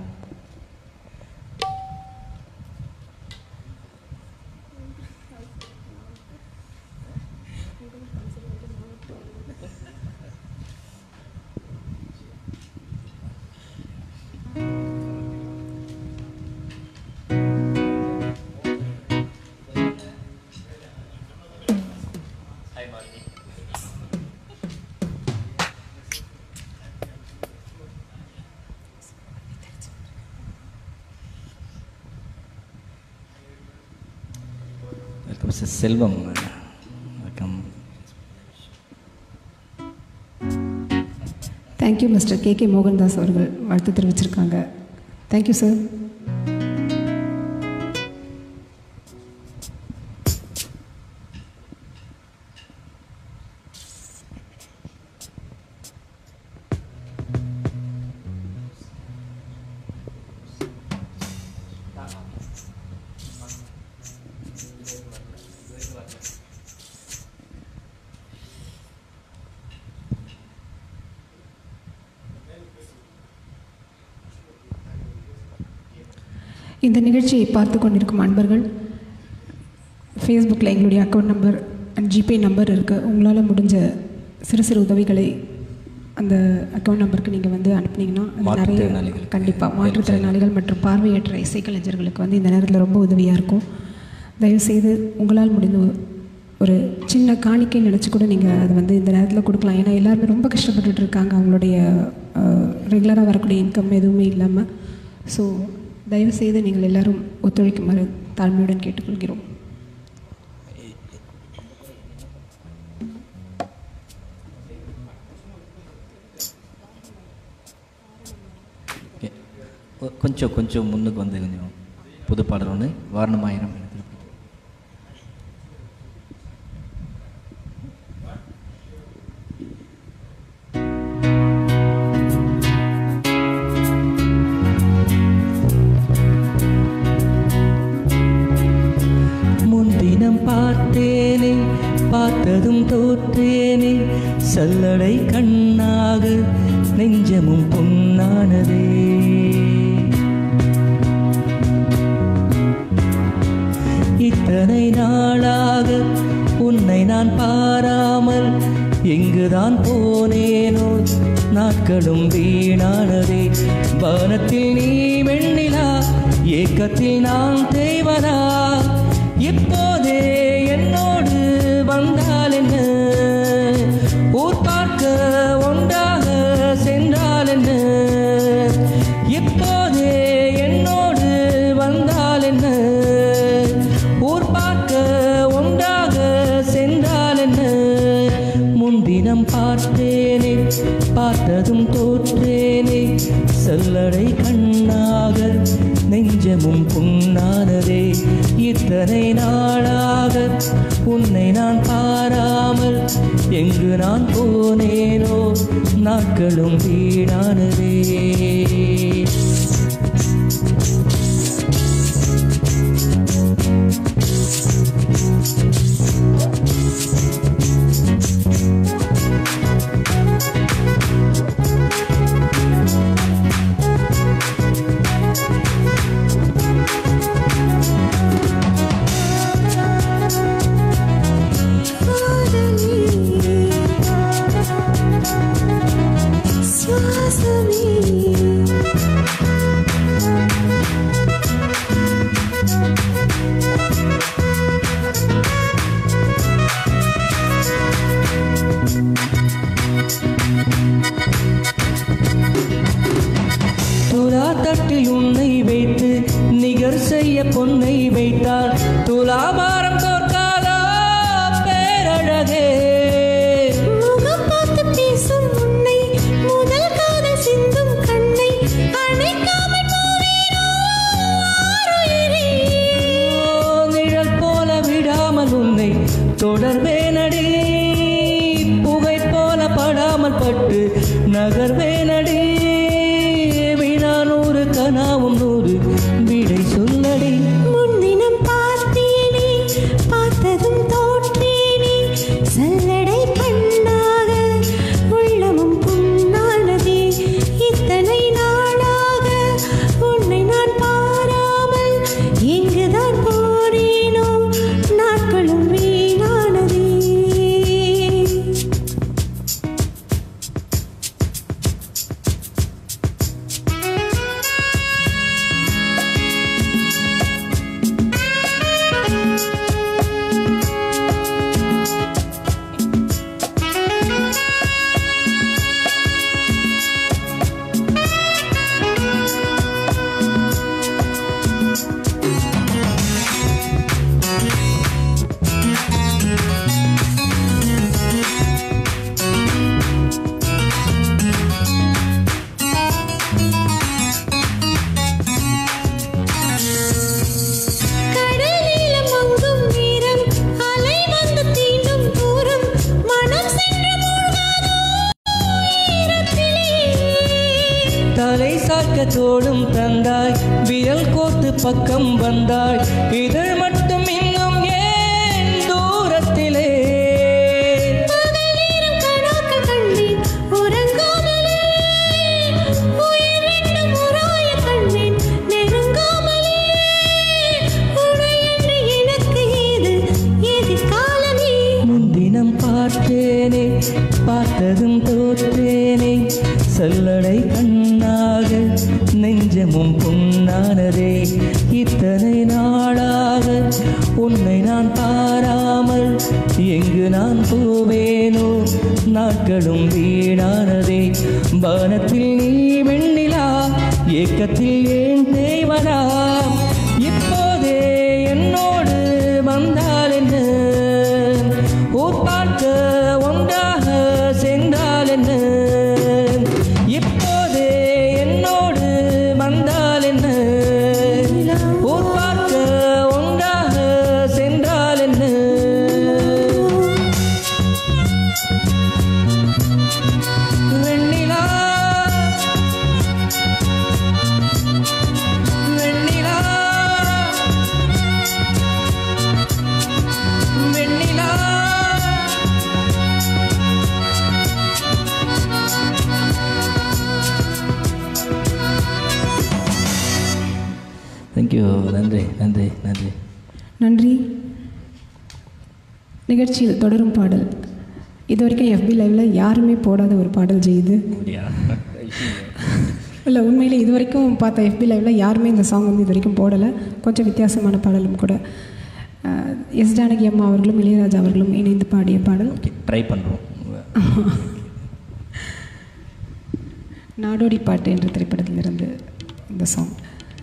welcome mister Selvam welcome thank you mister K K Mohandas அவர்கள் வாழ்த்து தெரிவிச்சிருக்காங்க தேங்க்யூ சார் இந்த நிகழ்ச்சியை பார்த்து கொண்டிருக்கும் அன்பர்கள் ஃபேஸ்புக்கில் எங்களுடைய account number and GPay number இருக்குது உங்களால் முடிஞ்ச சிறு சிறு உதவிகளை அந்த அக்கௌண்ட் நம்பருக்கு நீங்கள் வந்து அனுப்புனீங்கன்னா அது நிறைய மாற்றுத்திறனாளிகளுக்கு கண்டிப்பாக மாற்றுத்திறனாளிகள் மற்றும் பார்வையற்ற இசைக்கலைஞர்களுக்கு வந்து இந்த நேரத்தில் ரொம்ப உதவியாக இருக்கும் தயவுசெய்து உங்களால் முடிந்த ஒ- ஒரு சின்ன காணிக்கை நினச்சி கூட நீங்கள் அதை வந்து இந்த நேரத்தில் கொடுக்கலாம் ஏன்னா எல்லாருமே ரொம்ப கஷ்டப்பட்டுட்டு இருக்காங்க அவங்களுடைய ரெகுலராக வரக்கூடிய இன்கம் எதுவுமே இல்லாமல் ஸோ தயவுசெய்து நீங்கள் எல்லாரும் ஒத்துழைக்குமாறு தாழ்மையுடன் கேட்டுக்கொள்கிறோம் ஓகே ஒ- கொஞ்சம் கொஞ்சம் முன்னுக்கு வந்து கொஞ்சம் புது பாடல் ஒன்று வாரணமாயிரம் எனக்கு முன்தினம் பார்த்தேனே பார்த்ததும் தோற்றேனே சல்லடை கண்ணாக நெஞ்சமும் பொன்னானதே இத்தனை நாளாக உன்னை நான் பாராமல் எங்குதான் போனேனோ நாட்களும் வீணானதே வானத்தில் நீ வெண்ணிலா ஏக்கத்தில் நான் தேவனா இப்போதே என்னோடு வந்தால் என்ன ஊர் பார்க்க ஒன்றாக சென்றால் என்ன இப்போதே என்னோடு வந்தால் என்ன ஊர் பார்க்க ஒன்றாக சென்றால் என்ன முன்தினம் பார்த்தேனே பார்த்ததும் தோற்றேனே செல்லடை கண்ணாக நெஞ்சமும் புண்ணானதே இத்தனை நாளாக உன்னை நான் பாராமல் எங்கு நான் போனேனோ நாட்களும் வீணானதே துலா தட்டில் உன்னை வைத்து நிகர் செய்ய பொன்னை வைத்தால் துலாபாரம் தோற்காதா பேரழகே முகம் பார்த்து பேசும் உன்னை முதல் காதல் சிந்தும் கண்ணை அணைக்காமல் போவேனோ ஆருயிரே. ஓ, நிழல் போல விடாமல் உன்னை தொடர்வேனடி புகை போல படாமல் பட்டு நகர்வேனடி வினா நூறு கனாவும் நூறு விடை சொல்லடி முன்தினம் பார்த்தேனே பார்த்ததும் தோற்றேனே சல்லடை கண்ணாக உள்ளமும் புண்ணானதே இத்தனை நாளாக உன்னை நான் பாராமல் எங்குதான் போனேனோ நாட்களும் வீணானதே தோளும் தந்தாய் விரல் கோத்து பக்கம் வந்தாய் இதழ் மட்டும் இன்னும் ஏன் தூரத்திலே பகலிலும் கணக்கு கண்டேன் உறங்காமலே உயிர் ரெண்டும் உராய கண்டேன் நெருங்காமலே உனை என்று எனக்கு ஏது எதிர்காலமே முன்தினம் பார்த்தேனே பார்த்ததும் தோற்றேனே சல்லடை கண்ணாக நெஞ்சமும் புண்ணானதே இத்தனை நாளாக உன்னை நான் பாராமல் எங்கு நான் போவேனோ நாட்களும் வீணானதே வானத்தில் நீ வெண்ணிலா ஏக்கத்தில் ஏன் தேவனா இப்போதே என்னோடு வந்தால் என்ன ஊர் பார்க்க ஒன்றாக சென்றால் என்ன இப்போதே என்னோடு வந்தால் என்ன ஊர் பார்க்க ஒன்றாக சென்றால் என்ன வெண்ணிலா வெண்ணிலா வெண்ணிலா தேங்க்யூ நன்றி நன்றி நன்றி நன்றி நிகழ்ச்சியில் தொடரும் பாடல் இது வரைக்கும் எஃபி லைவில் யாருமே போடாத ஒரு பாடல் செய்யுது அப்படியா இல்லை உண்மையிலே இது வரைக்கும் பார்த்த எஃபி லைவில் யாருமே இந்த சாங் வந்து இது வரைக்கும் போடலை கொஞ்சம் வித்தியாசமான பாடலும் கூட அஹ், எஸ் ஜானகி அம்மா அவர்களும் இளையராஜா அவர்களும் இணைந்து பாடிய பாடல் ஓகே ட்ரை பண்ணுறோம் நாடோடி பாட்டு என்ற திரைப்படத்திலிருந்து இந்த சாங்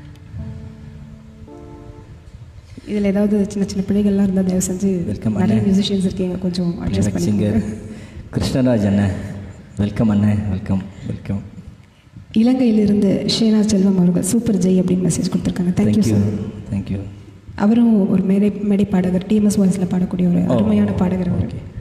இதில் ஏதாவது சின்ன சின்ன பிள்ளைகள்லாம் இருந்தால் தயவு செஞ்சு Welcome, நிறைய அண்ணே. மியூசிஷியன்ஸ் இருக்கீங்க கொஞ்சம் அட்ஜஸ்ட் சிங்கர் பண்ணிக்கோங்க கிருஷ்ணராஜ் அண்ணன் வெல்கம் அண்ணன் வெல்கம் வெல்கம் இலங்கையிலிருந்து ஷேனா செல்வம் அவர்கள் சூப்பர் ஜெய் அப்படின்னு மெசேஜ் கொடுத்துருக்காங்க தேங்க்யூ தேங்க்யூ சார் தேங்க்யூ அவரும் ஒரு மேடை மேடை பாடகர் டிஎம்எஸ் வாய்ஸில் பாடக்கூடிய ஒரு ஓ. அருமையான பாடகர் அவர் ஓகே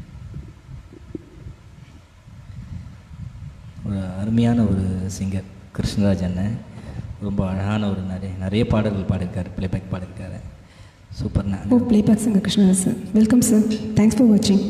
ஒரு அருமையான ஒரு சிங்கர் கிருஷ்ணராஜ் அண்ணன் ரொம்ப அழகான ஒரு நிறைய நிறைய பாடல்கள் பாடியிருக்காரு பிளேபேக் பாடியிருக்காரு சூப்பர்ண்ணா ஓ playback singer Krishnaraj sir welcome sir thanks for வாட்சிங்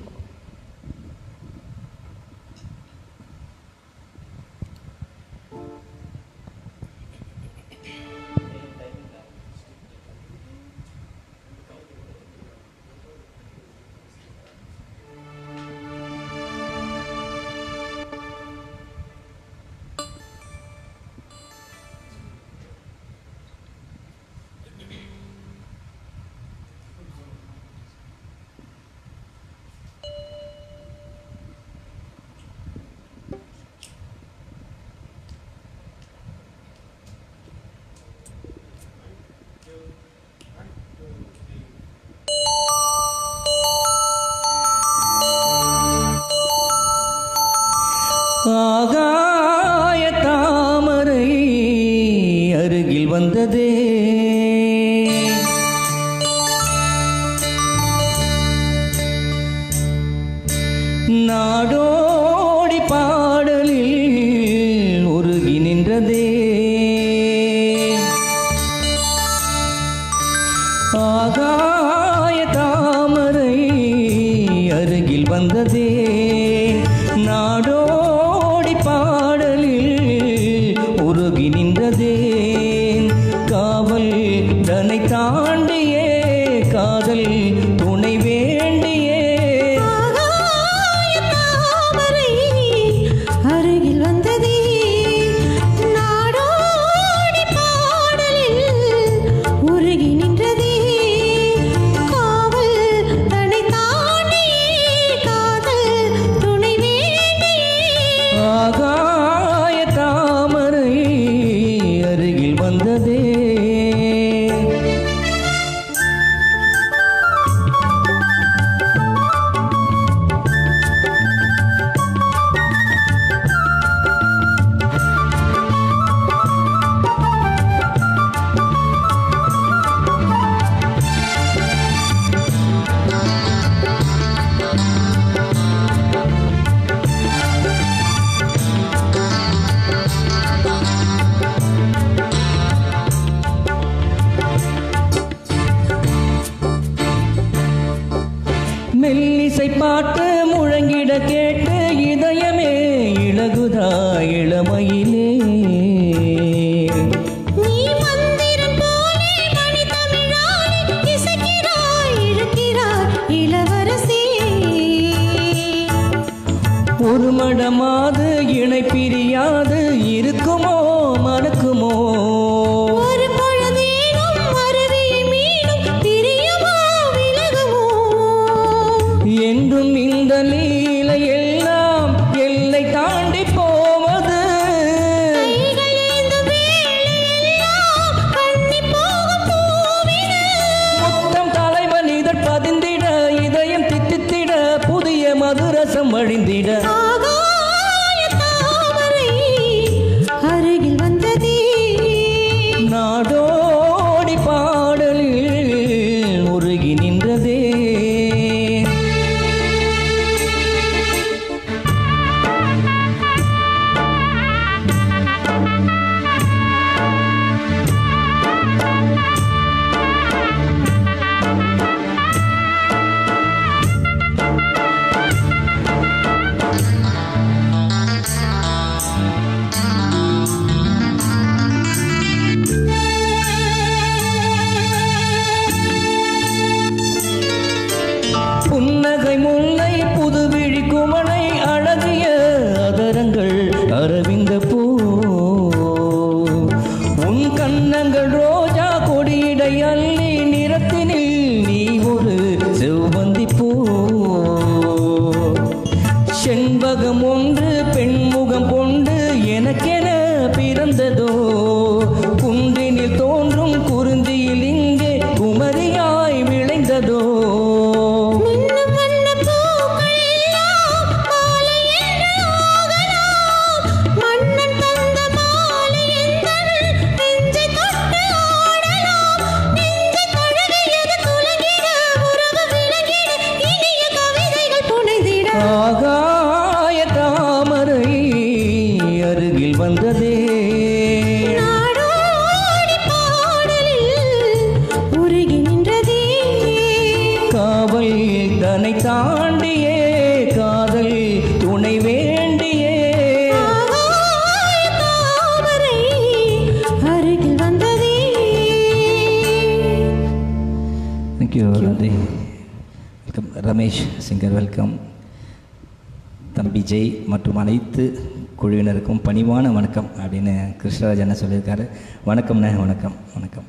ஆகாய தாமரை அருகில் வந்ததே நாடோடி பாடலில் உருகி நின்றதே ஆகாய தாமரை அருகில் வந்ததே நாடோடி பாடலில் உருகி நின்றதே காவல் தன்னை தாண்டியே காதல் துணை வேண்டியே ஆகாய தாமரை அருகில் வந்ததே நாடோடி பாடலில் உருகி நின்றதே காவல் தன்னை தாண்டி காதல் இன்னிசை பாட்டு முழங்கிட கேட்டு இதயமே இழகுதா இளமையிலே நீ மந்திரம் போலே மணி தமிழாலே இசைக்கிறாய் இழுக்கிறாய் இளவரசி ஒரு மடமாது இணை பிரியாது இருக்குமோ மறக்குமோ ஒரு பொழுதேனும் அருவியை மீண்டும் பிரியுமோ விலகுமோ என்றும் இந்த லீலை எல்லாம் எல்லை தாண்டி போவது கைகள் ஏந்தும் வேளையெல்லாம் கண்ணிப் போகும் பூவினு. மொத்தம் தலைவன் இதழ் பதிந்திட இதயம் தித்தித்திட புதிய மதுரசம் வழிந்திட ஆகாய தாமரை அருகில் வந்ததே நாடோடி பாடலில் உருகி நின்றதே புன்னகை முல்லை புதுவிழி குமணை அழகிய அதரங்கள் அரவிந்த பூ உன் கன்னங்கள் ரோஜா கொடியிடை அள்ளி நிறத்தினில் நீ ஒரு செவ்வந்தி பூ செண்பகம் ஒன்று பெண்முகம் கொண்டு எனக்கென பிறந்ததோ குன்றினில் தோன்றும் குறிஞ்சியில் இங்கே குமரியாய் விளைந்ததோ மின்னும் வண்ணப் பூக்கள் எல்லாம் மாலை என்று ஆகலாம். மன்னன் தந்த மாலை எந்தன் நெஞ்சைத் தொட்டு ஆடலாம். நெஞ்சைத் தழுவியது துலங்கிட, உறவு விளங்கிட, இனிய கவிதைகள் புனைந்திட. ஆகாய தாமரை அருகில் வந்ததே நாடோடி பாடலில் உருகி நின்றதே காவல் தன்னை தாண்டியே காதல் துணை வேண்டியே ஆகாய தாமரை அருகில் வந்ததே தேங்க்யூ நன்றி வெல்கம் ரமேஷ் சிங்கர் வெல்கம் தம்பி ஜெய் மற்றும் அனைத்து குழுவினருக்கும் பணிவான வணக்கம் அப்படின்னு கிருஷ்ணராஜ் என்ன சொல்லியிருக்காரு வணக்கம்ண்ணே வணக்கம் வணக்கம்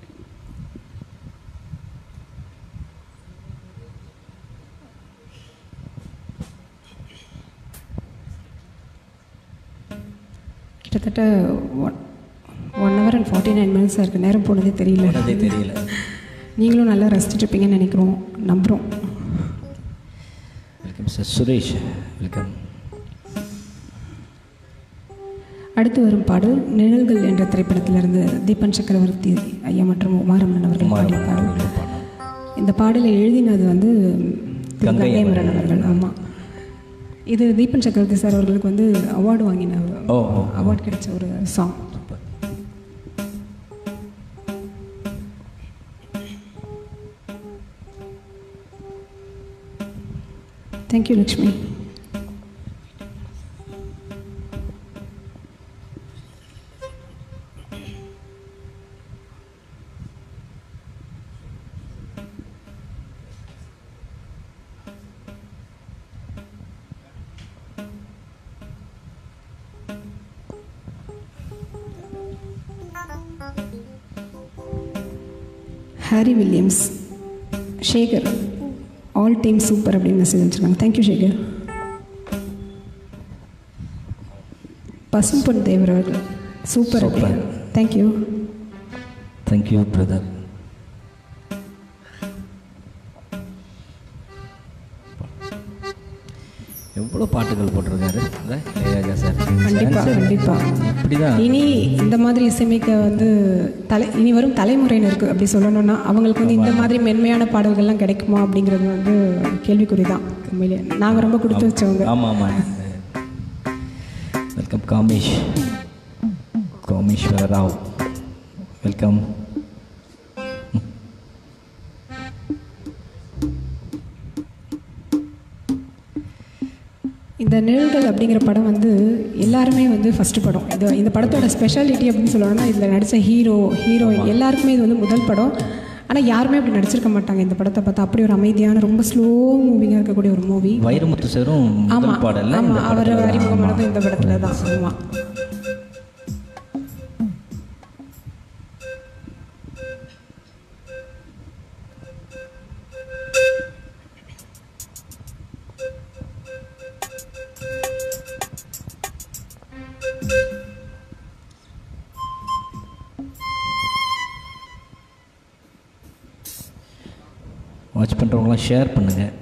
கிட்டத்தட்ட one one hour and forty nine மினிட்ஸாக இருக்குது நேரம் போனதே தெரியல அதே தெரியல நீங்களும் நல்லா ரசிச்சுட்டு இருப்பீங்கன்னு நினைக்கிறோம் நம்புகிறோம் வெல்கம் சார் சுரேஷ் வெல்கம் அடுத்து வரும் பாடல் நிழல்கள் என்ற திரைப்படத்திலிருந்து தீபன் சக்கரவர்த்தி ஐயா மற்றும் உமாரமணன் அவர்கள் பாடிய பாடல் இந்த பாடலை எழுதினது வந்து திரு கங்கை கங்கைமரன் அவர்கள் ஆமாம் இது தீபன் சக்கரவர்த்தி சார் அவர்களுக்கு வந்து அவார்டு வாங்கின ஓ ஓ அவார்டு கிடைச்ச ஒரு song super thank you Lakshmi Harry Williams Shekar all time super அப்படின்னு மெசேஜ் வச்சுருக்காங்க தேங்க்யூ ஷேகர் பசும்பொன் தேவர் அவர்கள் super Super. Thank you thank you brother எவ்வளோ பாட்டுகள் போட்டிருக்காரு இல்ல? இளையராஜா சார் கண்டிப்பாக கண்டிப்பாக இப்படிதான் இனி இந்த மாதிரி இசையமைக்க வந்து தலை இனி வரும் தலைமுறையினருக்கு அப்படி சொல்லணும்னா அவங்களுக்கு வந்து இந்த மாதிரி மென்மையான பாடல்கள்லாம் கிடைக்குமா அப்படிங்கிறது வந்து கேள்விக்குறி தான் உண்மையிலே நாங்கள் ரொம்ப கொடுத்து வச்சவங்க ஆமாம் ஆமாம் வெல்கம் காமேஷ் காமேஸ்வர ராவ் வெல்கம் இந்த நிழல்கள் அப்படிங்கிற படம் வந்து எல்லாருமே வந்து ஃபஸ்ட்டு படம் இது இந்த படத்தோட ஸ்பெஷாலிட்டி அப்படின்னு சொல்லணும்னா இதில் நடித்த ஹீரோ ஹீரோயின் எல்லாருக்குமே இது வந்து முதல் படம் ஆனால் யாருமே அப்படி நடிச்சிருக்க மாட்டாங்க இந்த படத்தை பார்த்தா அப்படி ஒரு அமைதியான ரொம்ப ஸ்லோ மூவிங்காக இருக்கக்கூடிய ஒரு மூவி வைரமுத்து சாரும் ஆமாம் முதல் பாடல்ல இந்த ஆமாம் அவர் படத்துல தான். அறிமுகமானது இந்த படத்தில் தான் ஆமாம் வாட்ச் பண்ணுறவங்களாம் ஷேர் பண்ணுங்கள்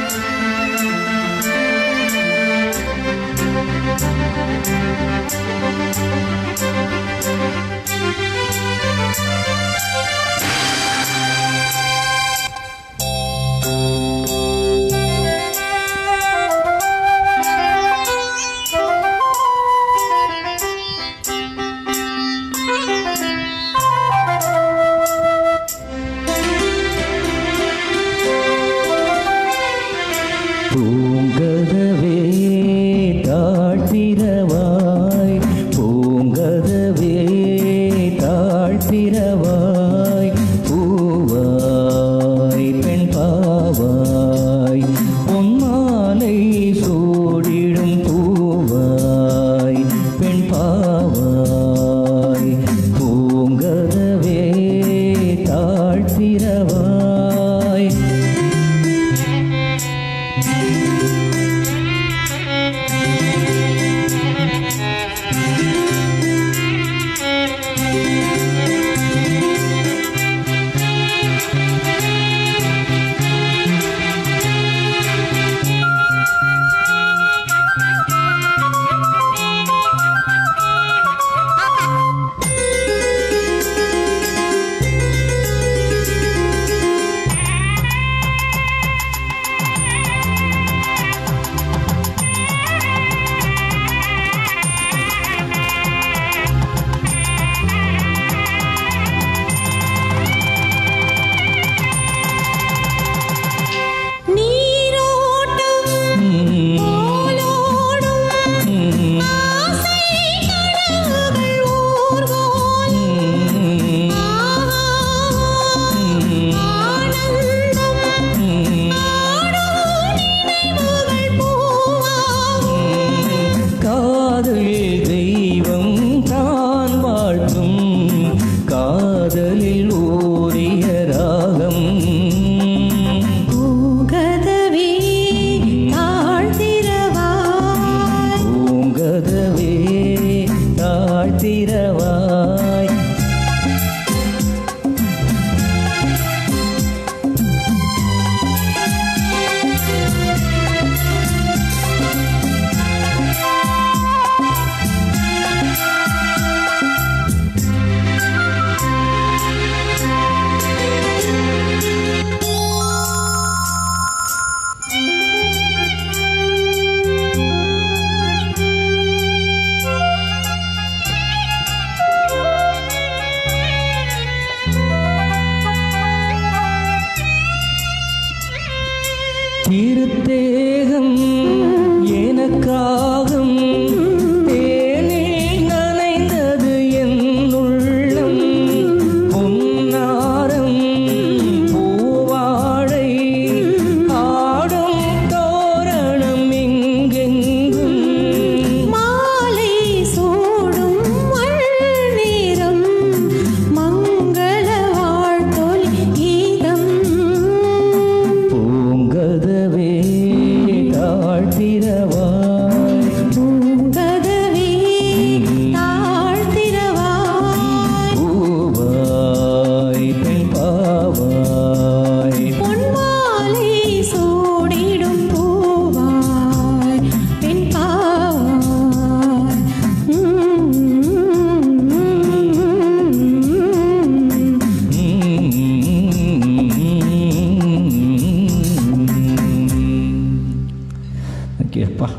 ஆ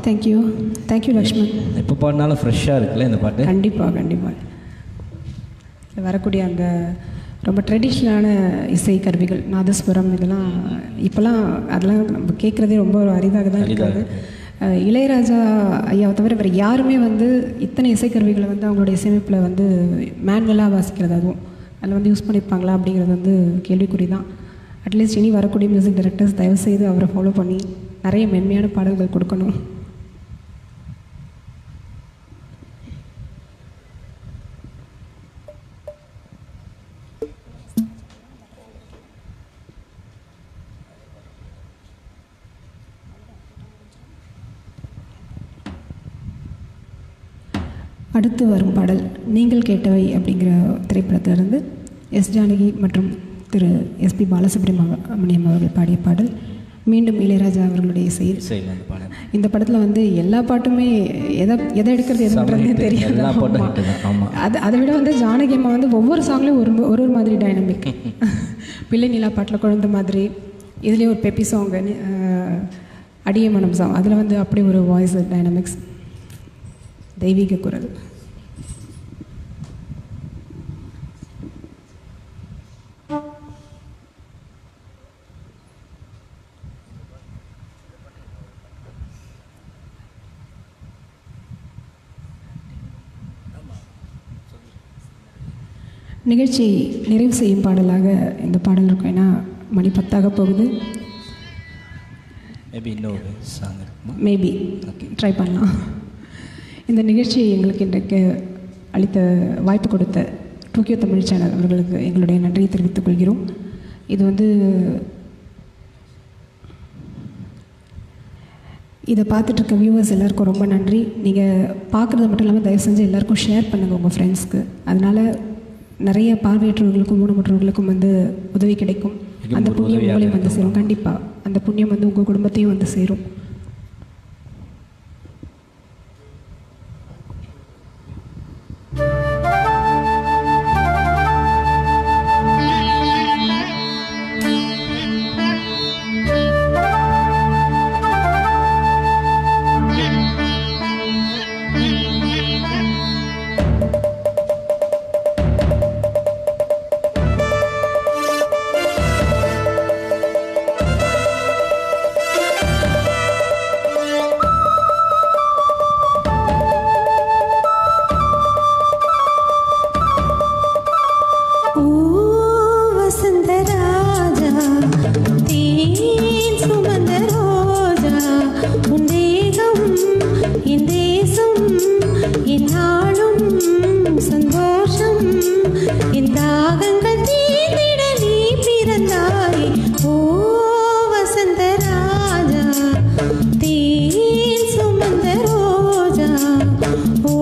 தேங்க்யூ தேங்க்யூ லக்ஷ்மண் எப்போ பாடினாலும் ஃப்ரெஷ்ஷாக இருக்குல்ல இந்த பாட்டு கண்டிப்பாக கண்டிப்பாக இதுல வரக்கூடிய அந்த ரொம்ப ட்ரெடிஷ்னலான இசை கருவிகள் நாதஸ்வரம் இதெல்லாம் இப்போல்லாம் அதெல்லாம் நம்ம கேட்குறதே ரொம்ப ஒரு அரிதாக தான் இருக்காது அஹ் இளையராஜா ஐயாவை தவிர வேறு யாருமே வந்து இத்தனை இசைக்கருவிகளை வந்து அவங்களுடைய இசையமைப்பில் வந்து மேனுவலாக வாசிக்கிறது அதுவும் அதில் வந்து யூஸ் பண்ணியிருப்பாங்களா அப்படிங்கிறது வந்து கேள்விக்குறி தான் அட்லீஸ்ட் இனி வரக்கூடிய மியூசிக் டைரக்டர்ஸ் தயவுசெய்து அவரை ஃபாலோ பண்ணி நிறைய மென்மையான பாடல்கள் கொடுக்கணும் அடுத்து வரும் பாடல் நீங்கள் கேட்டவை அப்படிங்கிற திரைப்படத்திலிருந்து எஸ் ஜானகி மற்றும் திரு எஸ்பி பாலசுப்ரமணியம் அவர்கள் பாடிய பாடல் மீண்டும் இளையராஜா அவர்களுடைய இசையில் இசையில் அந்த பாடல் இந்த படத்தில் வந்து எல்லா பாட்டுமே எதை எதை எடுக்கிறது எது செம பண்ணுறதுனே hit. தெரியாது எல்லா பாட்டும் ஆமா. hit தான், ஆமா. அது அதை விட வந்து ஜானகி அம்மா வந்து ஒவ்வொரு சாங்லேயும் ஒரு ஒரு ஒரு மாதிரி டைனமிக் பிள்ளை நிலா பாட்டில் குழந்த மாதிரி இதுலேயே ஒரு பெப்பி சாங் அடிய மனம் சாங் அதில் வந்து அப்படி ஒரு வாய்ஸ் டைனமிக்ஸ் தெய்வீக குரல் நிகழ்ச்சியை நிறைவு செய்யும் பாடலாக இந்த பாடல் இருக்கும் ஏன்னா மணி பத்தாக போகுது மேபி இன்னொரு சாங் இருக்குமா மேபி ட்ரை பண்ணலாம் இந்த நிகழ்ச்சியை எங்களுக்கு இன்றைக்கு அளித்த வாய்ப்பு கொடுத்த டோக்கியோ தமிழ் சேனல் அவர்களுக்கு எங்களுடைய நன்றியை தெரிவித்துக் கொள்கிறோம் இது வந்து இதை பார்த்துட்டு இருக்க வியூவர்ஸ் எல்லாருக்கும் ரொம்ப நன்றி நீங்கள் பார்க்குறது மட்டும் இல்லாமல் தயவு செஞ்சு எல்லாருக்கும் ஷேர் பண்ணுங்கள் உங்கள் ஃப்ரெண்ட்ஸ்க்கு அதனால் நிறைய பார்வையற்றவர்களுக்கும் ஊனமுற்றவர்களுக்கும் வந்து உதவி கிடைக்கும் மிகவும் அந்த ஒரு புண்ணியம் உதவியாக உங்களையும் வந்து இருக்கும். சேரும் கண்டிப்பாக அந்த புண்ணியம் வந்து உங்கள் குடும்பத்தையும் வந்து சேரும் ஓ வசந்தராஜா தேன் சுமந்த ரோஜா உன் தேகம் என் தேசம் என் நாளும் சந்தோஷம் என் தாகங்கள் தீர்ந்திட நீ பிறந்தாய் ஓ வசந்தராஜா தேன் சுமந்த ரோஜா ஓ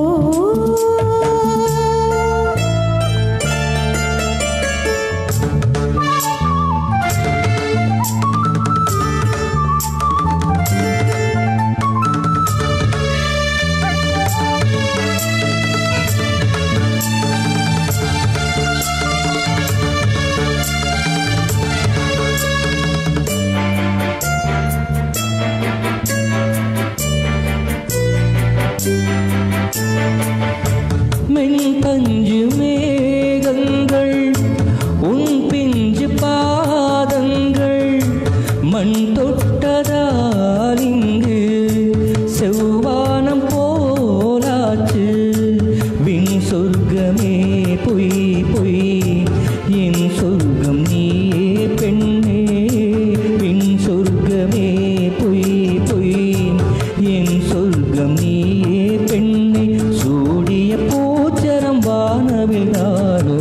மென் பஞ்சு மேகங்கள் உன் பிஞ்சு பாதங்கள் மண் தொட்டதால் இங்கு செவ்வானம் போலாச்சு விண் சொர்க்கமே பொய் பொய் என் சொர்க்கம் நீயே பெண்ணே விண் சொர்க்கமே பொய் பொய் என் சொர்க்கம் நீயே பெண்ணே சூடிய பூச்சரம் வானவில் நானோ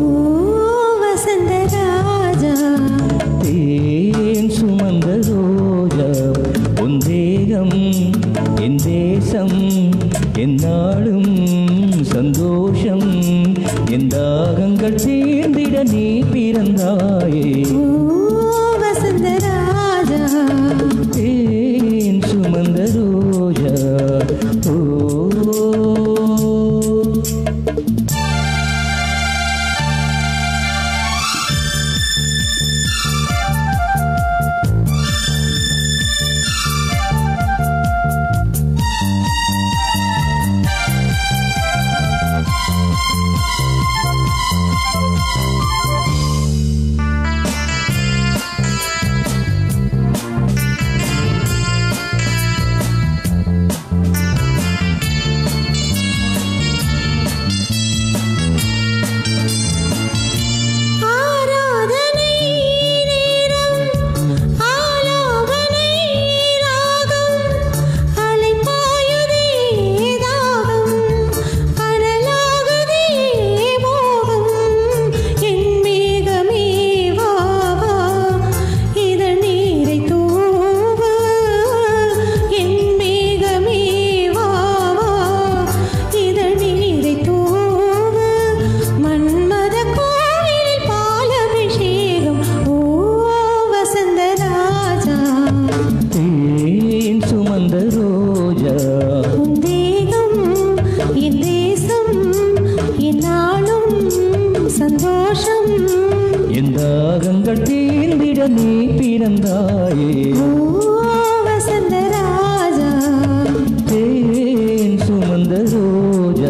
வசந்தராஜா தேன் சுமந்த ரோஜா உன் தேகம் என் தேசம் என் நாளும் சந்தோஷம் என் தாகங்கள் தீர்ந்திட நீ பிறந்தாயே வசந்தராஜா தேன் சுமந்த ரோஜா ஓ ஓ சந்தோஷம் என் தாகங்கள் தீர்ந்திட நீ பிறந்தாயே ஓ வசந்த ராஜா தேன் சுமந்த ரோஜா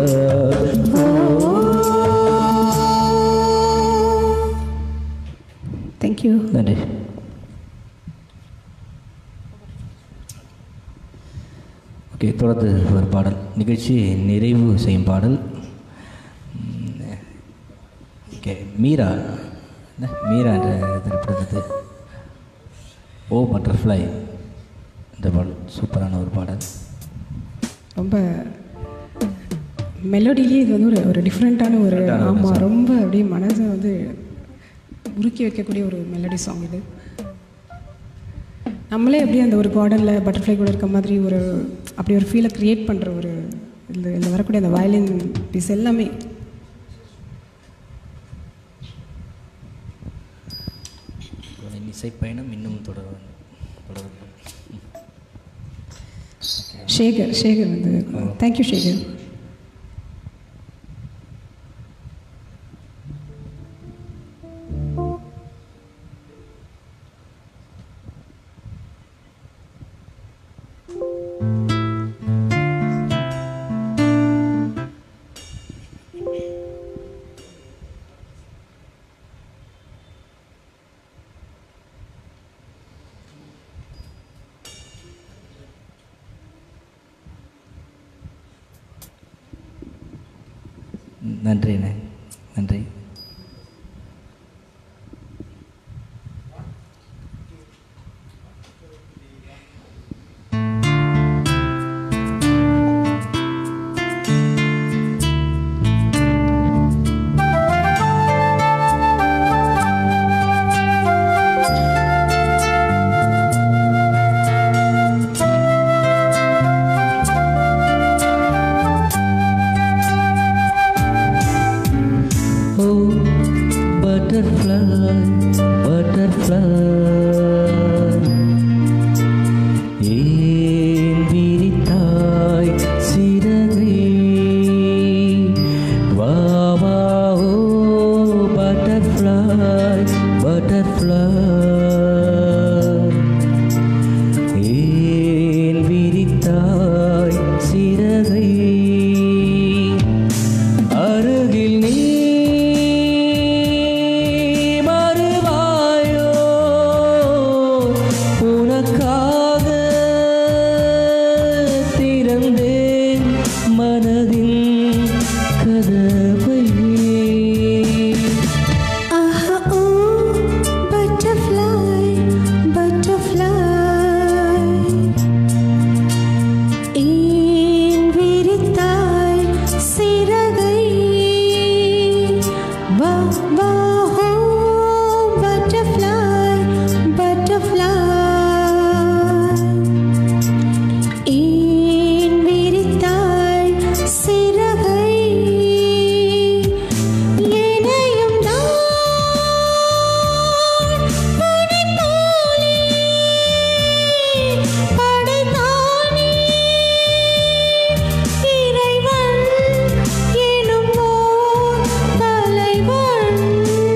தேங்க்யூ நன்றி ஓகே தொடர்ந்து ஒரு பாடல் நிகழ்ச்சி நிறைவு செய்யும் பாடல் ம், ஓகே மீரா என்ன மீரா என்ற திரைப்படத்து ஓ பட்டர்ஃப்ளை இந்த பாடல் சூப்பரான ஒரு பாடல் ரொம்ப மெலோடியிலே இது வந்து ஒரு ஒரு டிஃப்ரெண்ட்டான ஒரு Different ஆன ஒரு ஆமாம் song. ரொம்ப அப்படியே மனதை வந்து உருக்கி வைக்கக்கூடிய ஒரு மெலடி சாங் இது நம்மளே அப்படியே அந்த ஒரு கார்டனில் பட்டர்ஃப்ளை கூட இருக்க மாதிரி ஒரு அப்படி ஒரு ஃபீலை க்ரியேட் பண்ணுற ஒரு இந்த இதில் வரக்கூடிய அந்த வயலின் பீஸ் எல்லாமே என் இசை பயணம் இன்னும் தொடர தொடரும் ஷேகர் ஷேகர் வந்து தேங்க்யூ ஷேகர் நன்றிண்ணே நன்றி Oh, butterfly, butterfly. ஏன் விரித்தாய் சிறகை? வா, வா, oh, butterfly, butterfly. ஏன் விரித்தாய் சிறகை அருகில் நீ மறுவாயோ உனக்காக திறந்தேன் மனதின் கதவை ஆஹா ஓ பட்டர்ஃப்ளை பட்டர்ஃப்ளை ஏன் விரித்தாய் சிறகை வா வா ஹோ பட்டர்ஃப்ளை பட்டர்ஃப்ளை ஏன் விரித்தாய் சிறகை என்னையும் நான் பனி போலே படைத்தானே இறைவன் எனும் ஓர் தலைவன்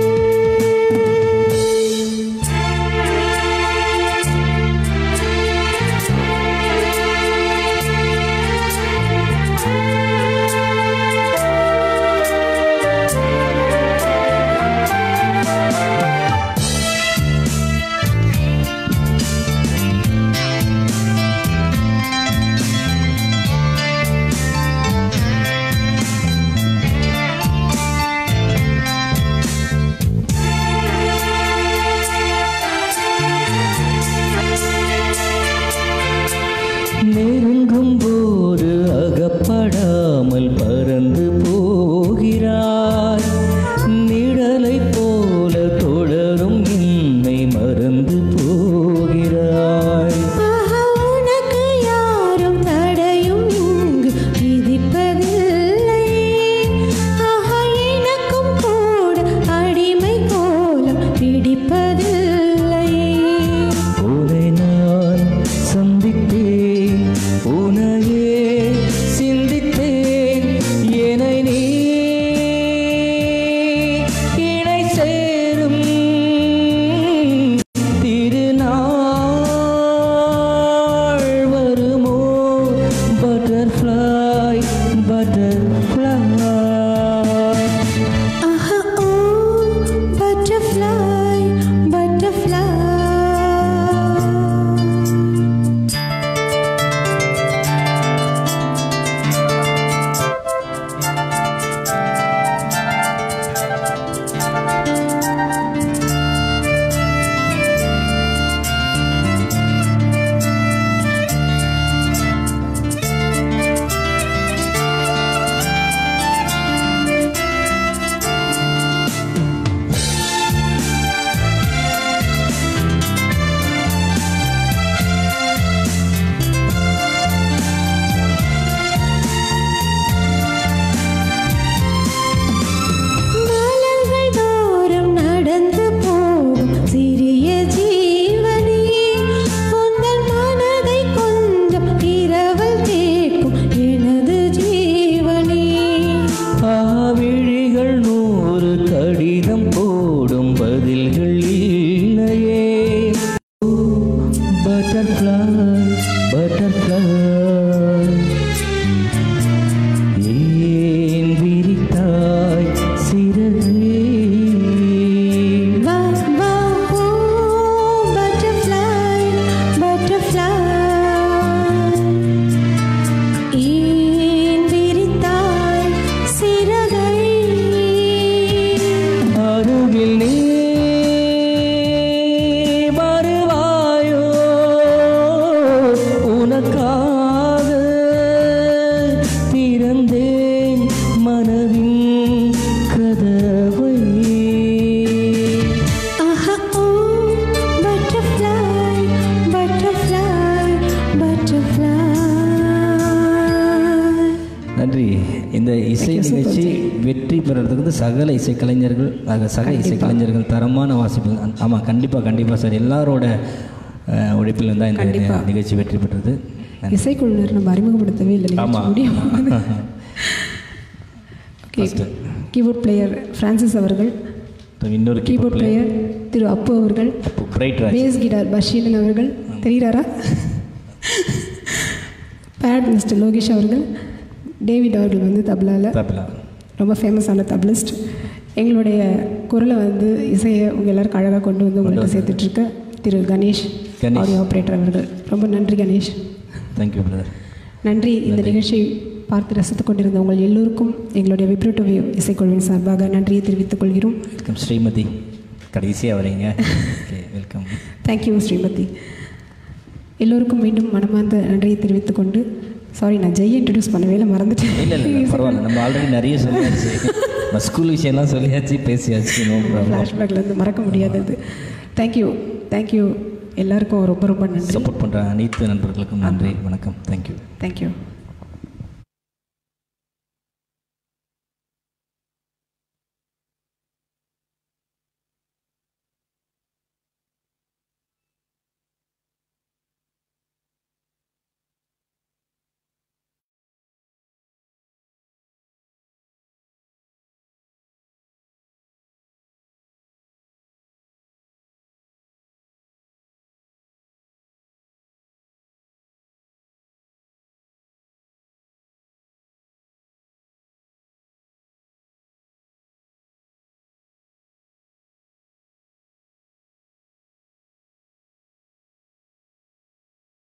சிறகே வா வா ஓ butterfly butterfly ஏன் விரித்தாய் சிறகை அருகில் நீ வருவாயோ உனக்காக திறந்தேன் மனதின் கதவை ஆஹா ஓ butterfly butterfly butterfly நன்றி இந்த இசை நிகழ்ச்சி வெற்றி பெறறதுக்கு வந்து சகல இசைக்கலைஞர்கள் ஆக சக இசைக்கலைஞர்கள் தரமான வாசிப்பு ஆமாம் கண்டிப்பாக கண்டிப்பாக சார் எல்லாரோட அஹ், உழைப்பில் தான் இந்த கண்டிப்பா. நிகழ்ச்சி வெற்றி பெற்றது நன்றி. இசைக்குழுவினர் நம்ம அறிமுகப்படுத்தவே இல்லை நிகழ்ச்சி ஆமாம் முடியும் ஓகே கீபோர்ட் பிளேயர் ஃப்ரான்சிஸ் அவர்கள் இன்னொரு கீபோர்ட் பிளேயர் திரு அப்பு அவர்கள் பிரைட் ராஜ் பேஸ் கிட்டார் பஷீரன் அவர்கள் தெரிகிறாரா பேட் மிஸ்டர் லோகேஷ் அவர்கள் டேவிட் அவர்கள் வந்து தப்லாவில் தப்பிலா ரொம்ப ஃபேமஸான தப்லிஸ்ட் எங்களுடைய குரலை வந்து இசையை உங்கள் எல்லாருக்கும் அழகாக கொண்டு வந்து உங்களுக்கு சேர்த்துட்ருக்க திரு கணேஷ் கணேஷ். ஆடியோ ஆப்ரேட்டர் அவர்கள் ரொம்ப நன்றி கணேஷ் தேங்க்யூ பிரதர் நன்றி இந்த நிகழ்ச்சியை பார்த்து ரசித்துக் கொண்டிருந்த உங்கள் எல்லோருக்கும் எங்களுடைய விப்ரோட்டோவியோ இசைக்குழுவின் சார்பாக நன்றியை தெரிவித்துக் கொள்கிறோம் வெல்கம் ஸ்ரீமதி கடைசியாக வரீங்க ஓகே வெல்கம் தேங்க்யூ ஸ்ரீமதி எல்லோருக்கும் மீண்டும் மனமார்ந்த நன்றியை தெரிவித்துக் கொண்டு சாரி நான் ஜெய் இன்ட்ரடியூஸ் பண்ணவே இல்லை மறந்துட்டேன் இல்லை இல்லை பரவாயில்ல நம்ம ஆல்ரெடி நிறைய சொல்லியாச்சு நம்ம ஸ்கூல் விஷயம்லாம் சொல்லியாச்சு பேசியாச்சு நோ ப்ராப்ளம் ஃப்ளாஷ்பேக்லேருந்து மறக்க முடியாதது தேங்க்யூ தேங்க்யூ எல்லாருக்கும் ரொம்ப ரொம்ப நன்றி சப்போர்ட் பண்ணுற அனைத்து நண்பர்களுக்கும் நன்றி வணக்கம் தேங்க்யூ தேங்க்யூ